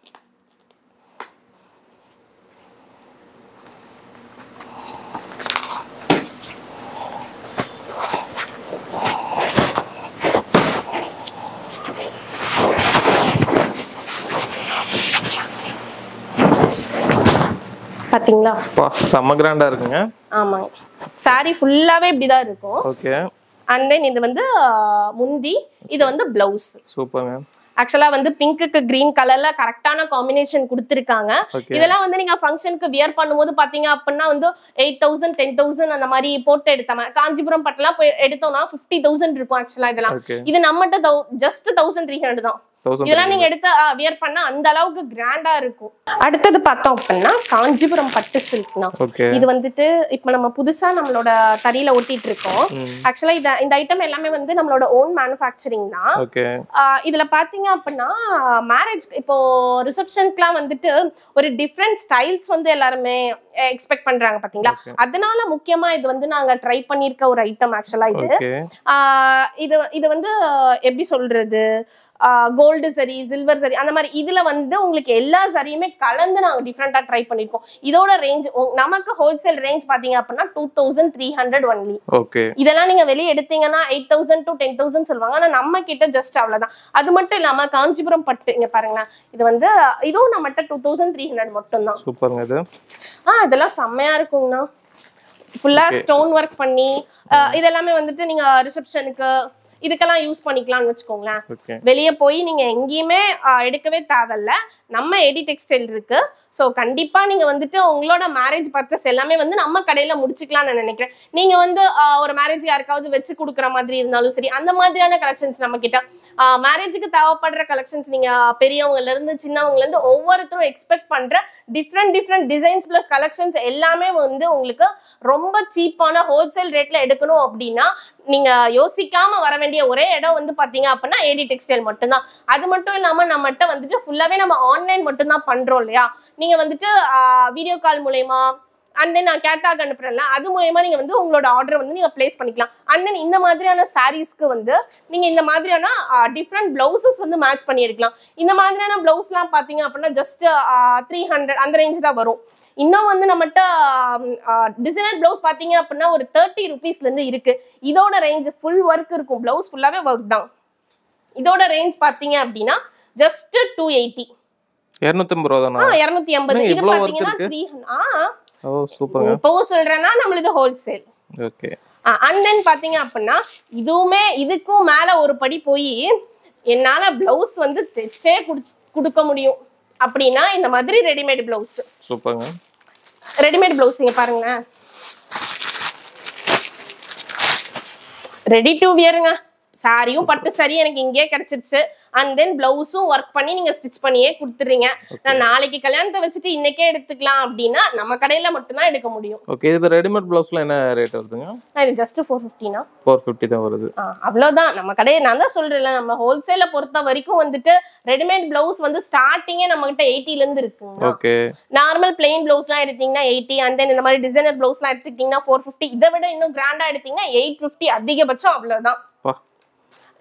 பாத்தீங்களா வா செம்ம கிராண்டா இருக்குங்க ஆமாங்க saree ஃபுல்லாவே இப்படிதான் இருக்கும் ஓகே அண்ட் தென் இது வந்து ஆஹ், முந்தி இது வந்து பிளவுஸ் சூப்பருங்க ஆக்சுவலா வந்து பிங்க்குக்கு கிரீன் கலர்ல கரெக்டான காம்பினேஷன் கொடுத்துருக்காங்க ஓகே இதெல்லாம் வந்து நீங்க ஃபங்க்ஷனுக்கு வியர் பண்ணும்போது பாத்தீங்க அப்படின்னா வந்து எயிட் தௌசண்ட் டென் தௌசண்ட் அந்த மாதிரி போட்டு எடுத்தோம் காஞ்சிபுரம் பட்டுலாம் போய் எடுத்தோம்னா ஃபிஃப்டி தௌசண்ட் இருக்கும் ஆக்சுவலா இதெல்லாம் ஓகே இது நம்மகிட்ட ஜஸ்ட் தௌசண்ட் த்ரீ ஹண்ட்ரட் தான் தௌசண்ட் இதெல்லாம் நீங்க எடுத்து வியர் பண்ணா அந்த அளவுக்கு கிராண்டா இருக்கும் அடுத்தது பார்த்தோம் அப்படின்னா காஞ்சிபுரம் பட்டு சில்க்னா ஓகே இது வந்துட்டு இப்ப நம்ம புதுசா நம்மளோட தறியில ஒட்டிட்டு இருக்கோம் ம் ஆக்சுவலா இந்த இந்த ஐட்டம் எல்லாமே வந்து நம்மளோட ஓன் மேனுஃபேக்சரிங் தான் ஓகே ஆஹ் இதுல பாத்தீங்க அப்படின்னா மேரேஜ் இப்போ ரிசப்ஷனுக்குலாம் வந்துட்டு ஒரு டிஃப்ரெண்ட் ஸ்டைல்ஸ் வந்து எல்லாருமே எக்ஸ்பெக்ட் பண்றாங்க பாத்தீங்களா ஓகே அதனால முக்கியமா இது வந்து நாங்க ட்ரை பண்ணிருக்க ஒரு ஐட்டம் ஆக்சுவலா இது ஓகே ஆஹ் இது இது வந்து எப்படி சொல்றது கோல்டு சரி சில்வர் சரி அந்த மாதிரி இதுல வந்து உங்களுக்கு எல்லா சரியுமே கலந்து நாங்க டிஃப்ரெண்டா ட்ரை பண்ணிருக்கோம் இதோட ரேஞ்ச் நமக்கு ஹோல்சேல் ரேஞ்ச் பாத்தீங்க அப்படின்னா two thousand three hundred only okay இதெல்லாம் நீங்க வெளியே எடுத்தீங்கன்னா eight thousand to ten thousand சொல்லுவாங்க ஆனா நம்ம கிட்ட ஜஸ்ட் அவ்வளவுதான் அது மட்டும் இல்லாம காஞ்சிபுரம் பட்டு இங்க பாருங்களேன் இது வந்து இதுவும் நம்மகிட்ட டூ தௌசண்ட் த்ரீ ஹண்ட்ரட் மட்டும் தான் சூப்பருங்க இது ஆ இதெல்லாம் செம்மையா இருக்குங்கண்ணா ஃபுல்லா Okay. ஸ்டோன் ஒர்க் பண்ணி அஹ், இதெல்லாமே வந்துட்டு நீங்க ரிசப்ஷனுக்கு இதுக்கெல்லாம் யூஸ் பண்ணிக்கலாம்னு வச்சுக்கோங்களேன் ஓகே வெளியே போய் நீங்க எங்கேயுமே அஹ், எடுக்கவே தேவையில்ல நம்ம எடி டெக்ஸ்டைல் இருக்கு ஸோ கண்டிப்பா நீங்க வந்துட்டு உங்களோட மேரேஜ் பர்ச்சஸ் எல்லாமே வந்து நம்ம கடையில முடிச்சுக்கலாம்னு நான் நினைக்கிறேன் நீங்க வந்து அஹ், ஒரு மேரேஜ் யாருக்காவது வச்சு கொடுக்குற மாதிரி இருந்தாலும் சரி அந்த மாதிரியான கலெக்ஷன்ஸ் நம்ம கிட்ட மேரேஜுக்கு தேவைப்படுற கலெக்ஷன்ஸ் நீங்க பெரியவங்கல இருந்து சின்னவங்கல இருந்து ஒவ்வொருத்தரும் எக்ஸ்பெக்ட் பண்ற different different designs plus collections எல்லாமே வந்து உங்களுக்கு ரொம்ப சீப்பான ஹோல்சேல் ரேட்ல எடுக்கணும் அப்படின்னா நீங்க யோசிக்காம வர வேண்டிய ஒரே இடம் வந்து பாத்தீங்க அப்படின்னா ஏடி டெக்ஸ்டைல் மட்டும்தான் அது மட்டும் இல்லாம நம்மகிட்ட வந்துட்டு ஃபுல்லாவே நம்ம ஆன்லைன் மட்டும்தான் பண்றோம் இல்லையா நீங்க வந்துட்டு வீடியோ கால் மூலயமா அண்ட் தென் நான் கேட்டாக் அனுப்புறேன்ல அது மூலயமா நீங்க வந்து உங்களோட ஆர்டர் வந்து நீங்க பிளேஸ் பண்ணிக்கலாம் அண்ட் தென் இந்த மாதிரியான சாரீஸ்க்கு வந்து நீங்க இந்த மாதிரியான டிஃப்ரெண்ட் பிளவுசஸ் வந்து மேட்ச் பண்ணி எடுக்கலாம் இந்த மாதிரியான பிளவுஸ்லாம் பாத்தீங்க அப்படின்னா ஜஸ்ட் த்ரீ ஹண்ட்ரட் அந்த ரேஞ்ச் தான் வரும் இன்னும் வந்து நம்மகிட்ட டிசைனர் பிளவுஸ் பாத்தீங்க அப்படின்னா ஒரு தேர்ட்டி ருபீஸ்ல இருந்து இருக்கு இதோட ரேஞ்ச் ஃபுல் ஒர்க் இருக்கும் பிளவுஸ் ஃபுல்லாவே ஒர்க் தான் இதோட ரேஞ்ச் பாத்தீங்க அப்படின்னா ஜஸ்ட் டூ எயிட்டி இரநூத்தம்பது ரூபா தானா ஆ இரநூத்தி ஐம்பது என்னங்க இது இவ்வளவு work பாத்தீங்கன்னா இருக்கு? த்ரீ ஆ ஓ சூப்பருங்க இப்பவும் சொல்றேன்னா நம்மளுது ஹோல்சேல் ஓகே அண்ட் தென் பாத்தீங்க அப்படின்னா இதுவுமே இதுக்கும் மேல ஒரு படி போய் என்னால பிளவுஸ் வந்து தைச்சே குடிச்சு கொடுக்க முடியும் அப்படின்னா இந்த மாதிரி ரெடிமேட் பிளவுஸ் சூப்பருங்க ரெடிமேட் பிளவுஸ் இங்க பாருங்களேன் ரெடி டு வியருங்க சாரியும் பட்டு சரி எனக்கு இங்கேயே கிடைச்சிருச்சு அண்ட் தென் பிளவுஸும் ஒர்க் பண்ணி நீங்க ஸ்டிச் பண்ணியே கொடுத்துறீங்க நான் நாளைக்கு கல்யாணத்தை வச்சுட்டு இன்னைக்கே எடுத்துக்கலாம் அப்படின்னா நம்ம கடையில மட்டும்தான் எடுக்க முடியும் ஓகே இது ரெடிமேட் பிளவுஸ்ல என்ன ரேட் வருதுங்க நான் இது ஜஸ்ட் ஃபோர் ஃபிஃப்டினா ஃபோர் ஃபிஃப்டி தான் வருது அவ்வளவுதான் நம்ம கடையை நான் தான் சொல்றேன்ல நம்ம ஹோல்சேல பொறுத்த வரைக்கும் வந்துட்டு ரெடிமேட் பிளவுஸ் வந்து ஸ்டார்டிங்கே நம்ம கிட்ட எயிட்டில இருந்து இருக்குங்க ஓகே நார்மல் பிளெயின் பிளவுஸ்லாம் எடுத்தீங்கன்னா எயிட்டி அண்ட் தென் இந்த மாதிரி டிசைனர் பிளவுஸ்லாம் எடுத்துக்கிட்டீங்கன்னா ஃபோர் ஃபிஃப்டி இதை விட இன்னும் கிராண்டா எடுத்தீங்கன்னா எயிட் ஃபிஃப்டி அதிகபட்சம் அவ்வளவுதான் பா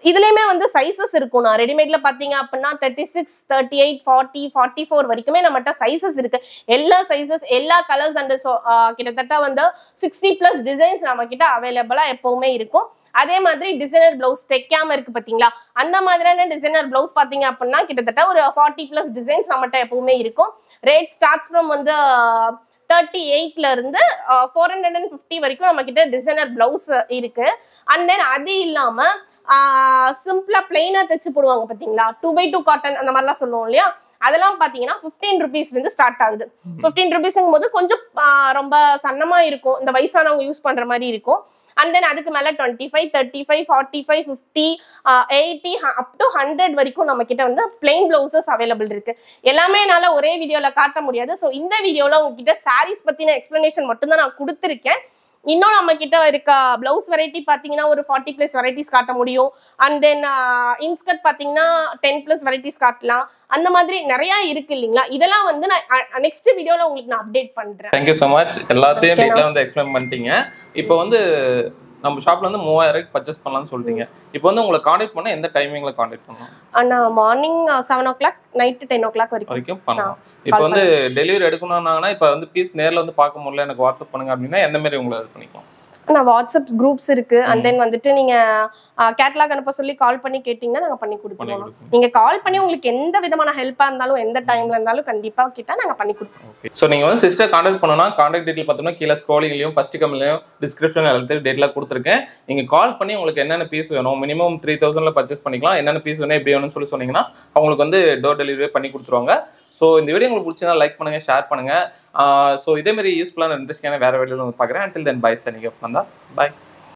இதுலயுமே வந்து சைசஸ் இருக்கும் நான் ரெடிமேட்ல பாத்தீங்க அப்படின்னா thirty six thirty eight forty forty four வரைக்குமே நம்மகிட்ட சைசஸ் இருக்கு எல்லா சைசஸ் எல்லா கலர்ஸ் அண்ட் கிட்டத்தட்ட வந்து சிக்ஸ்டி பிளஸ் டிசைன்ஸ் நம்ம கிட்ட அவைலபிளா எப்பவுமே இருக்கும் அதே மாதிரி டிசைனர் பிளவுஸ் தைக்காம இருக்கு பாத்தீங்களா அந்த மாதிரியான டிசைனர் பிளவுஸ் பாத்தீங்க அப்படின்னா கிட்டத்தட்ட ஒரு ஃபார்ட்டி பிளஸ் டிசைன்ஸ் நம்மகிட்ட எப்பவுமே இருக்கும் ரேட் ஸ்டார்ட்ஸ் ஃப்ரம் வந்து தேர்ட்டி எயிட்ல இருந்து ஃபோர் ஹண்ட்ரட் அண்ட் ஃபிஃப்டி வரைக்கும் நம்ம கிட்ட டிசைனர் பிளவுஸ் இருக்கு அண்ட் தென் அது இல்லாம சிம்பிளா பிளெயினா தைச்சு போடுவாங்க பாத்தீங்களா டூ பை டூ காட்டன் அந்த மாதிரிலாம் சொல்லுவோம் இல்லையா அதெல்லாம் பாத்தீங்கன்னா ஃபிஃப்டீன் ருபீஸ்ல இருந்து ஸ்டார்ட் ஆகுது ஃபிஃப்டீன் ருபீஸ்ங்கும் போது கொஞ்சம் ஆஹ் ரொம்ப சன்னமா இருக்கும் இந்த வயசானவங்க யூஸ் பண்ற மாதிரி இருக்கும் அண்ட் தென் அதுக்கு மேல twenty five thirty five forty five fifty eighty up to hundred வரைக்கும் நம்ம கிட்ட வந்து பிளெயின் பிளவுசஸ் அவைலபிள் இருக்கு எல்லாமே என்னால ஒரே வீடியோல காட்ட முடியாது ஸோ இந்த வீடியோல உங்ககிட்ட சாரீஸ் பத்தின எக்ஸ்பிளனேஷன் மட்டும் தான் நான் கொடுத்துருக்கேன் இன்னும் நம்ம கிட்ட இருக்க பிளவுஸ் வெரைட்டி பாத்தீங்கன்னா ஒரு ஃபார்ட்டி பிளஸ் வெரைட்டிஸ் காட்ட முடியும் அண்ட் தென் இன்ஸ்கர்ட் பாத்தீங்கன்னா டென் பிளஸ் வெரைட்டிஸ் காட்டலாம் அந்த மாதிரி நிறைய இருக்கு இல்லைங்களா இதெல்லாம் வந்து நான் நெக்ஸ்ட் வீடியோல உங்களுக்கு நான் அப்டேட் பண்றேன் தேங்க்யூ ஸோ மச் எல்லாத்தையும் Okay, டீட்டெயிலாக வந்து எக்ஸ்பிளைன் பண்ணிட்டீங்க இப்போ வந்து நம்ம ஷாப்ல வந்து மூவாயிரம் ரூபாய்க்கு பர்ச்சேஸ் பண்ணலாம்னு சொல்லிட்டீங்க இப்போ வந்து உங்களை காண்டாக்ட் பண்ண எந்த டைமிங்ல காண்டாக்ட் பண்ணலாம் ஆனா morning seven o'clock night ten o'clock வரைக்கும் வரைக்கும் பண்ணலாம் இப்போ வந்து டெலிவரி எடுக்கணும்னாங்கன்னா இப்போ வந்து பீஸ் நேர்ல வந்து பார்க்க முடியல எனக்கு வாட்ஸ்அப் பண்ணுங்க அப்படின்னா எந்த மாதிரி உங்களை இது பண்ணிக்கலாம் நான் வாட்ஸ்அப் குரூப்ஸ் இருக்கு அண்ட் தென் வந்துட்டு நீங்க கேட்லாக் அனுப்ப சொல்லி கால் பண்ணி கேட்டீங்கன்னா நாங்க பண்ணி பண்ணி கொடுத்துருவோம் கொடுப்பீங்க நீங்க கால் பண்ணி உங்களுக்கு எந்த விதமான ஹெல்ப்பா இருந்தாலும் எந்த டைம்ல இருந்தாலும் கண்டிப்பா கிட்ட நாங்க பண்ணி கொடுப்போம் ஓகே ஸோ நீங்கள் வந்து சிஸ்டர் காண்டாக்ட் பண்ணணும்னா காண்டாக்ட் டீட்டெயில் பார்த்தோம்னா கீழே ஸ்க்ரோலிங்லையும் ஃபர்ஸ்ட் கம்லையும் டிஸ்கிரிப்ஷன் எல்லாத்தையும் டேட்லாம் கொடுத்துருக்கேன் நீங்கள் கால் பண்ணி உங்களுக்கு என்னென்ன பீஸ் வேணும் மினிமம் த்ரீ தௌசண்ட்ல பர்ச்சேஸ் பண்ணிக்கலாம் என்னென்ன பீஸ் வேணும் எப்படி வேணும்னு சொல்லி சொன்னீங்கன்னா அவங்களுக்கு வந்து டோர் டெலிவரி பண்ணி கொடுத்துருவாங்க ஸோ இந்த வீடியோ உங்களுக்கு பிடிச்சதா லைக் பண்ணுங்க ஷேர் பண்ணுங்க ஸோ இதே மாதிரி யூஸ்ஃபுல்லான இன்ட்ரெஸ்டிங்கான வேற வீடியோ வந்து பார்க்குறேன் until then bye சார் நீங்கள் வந்தா பாய்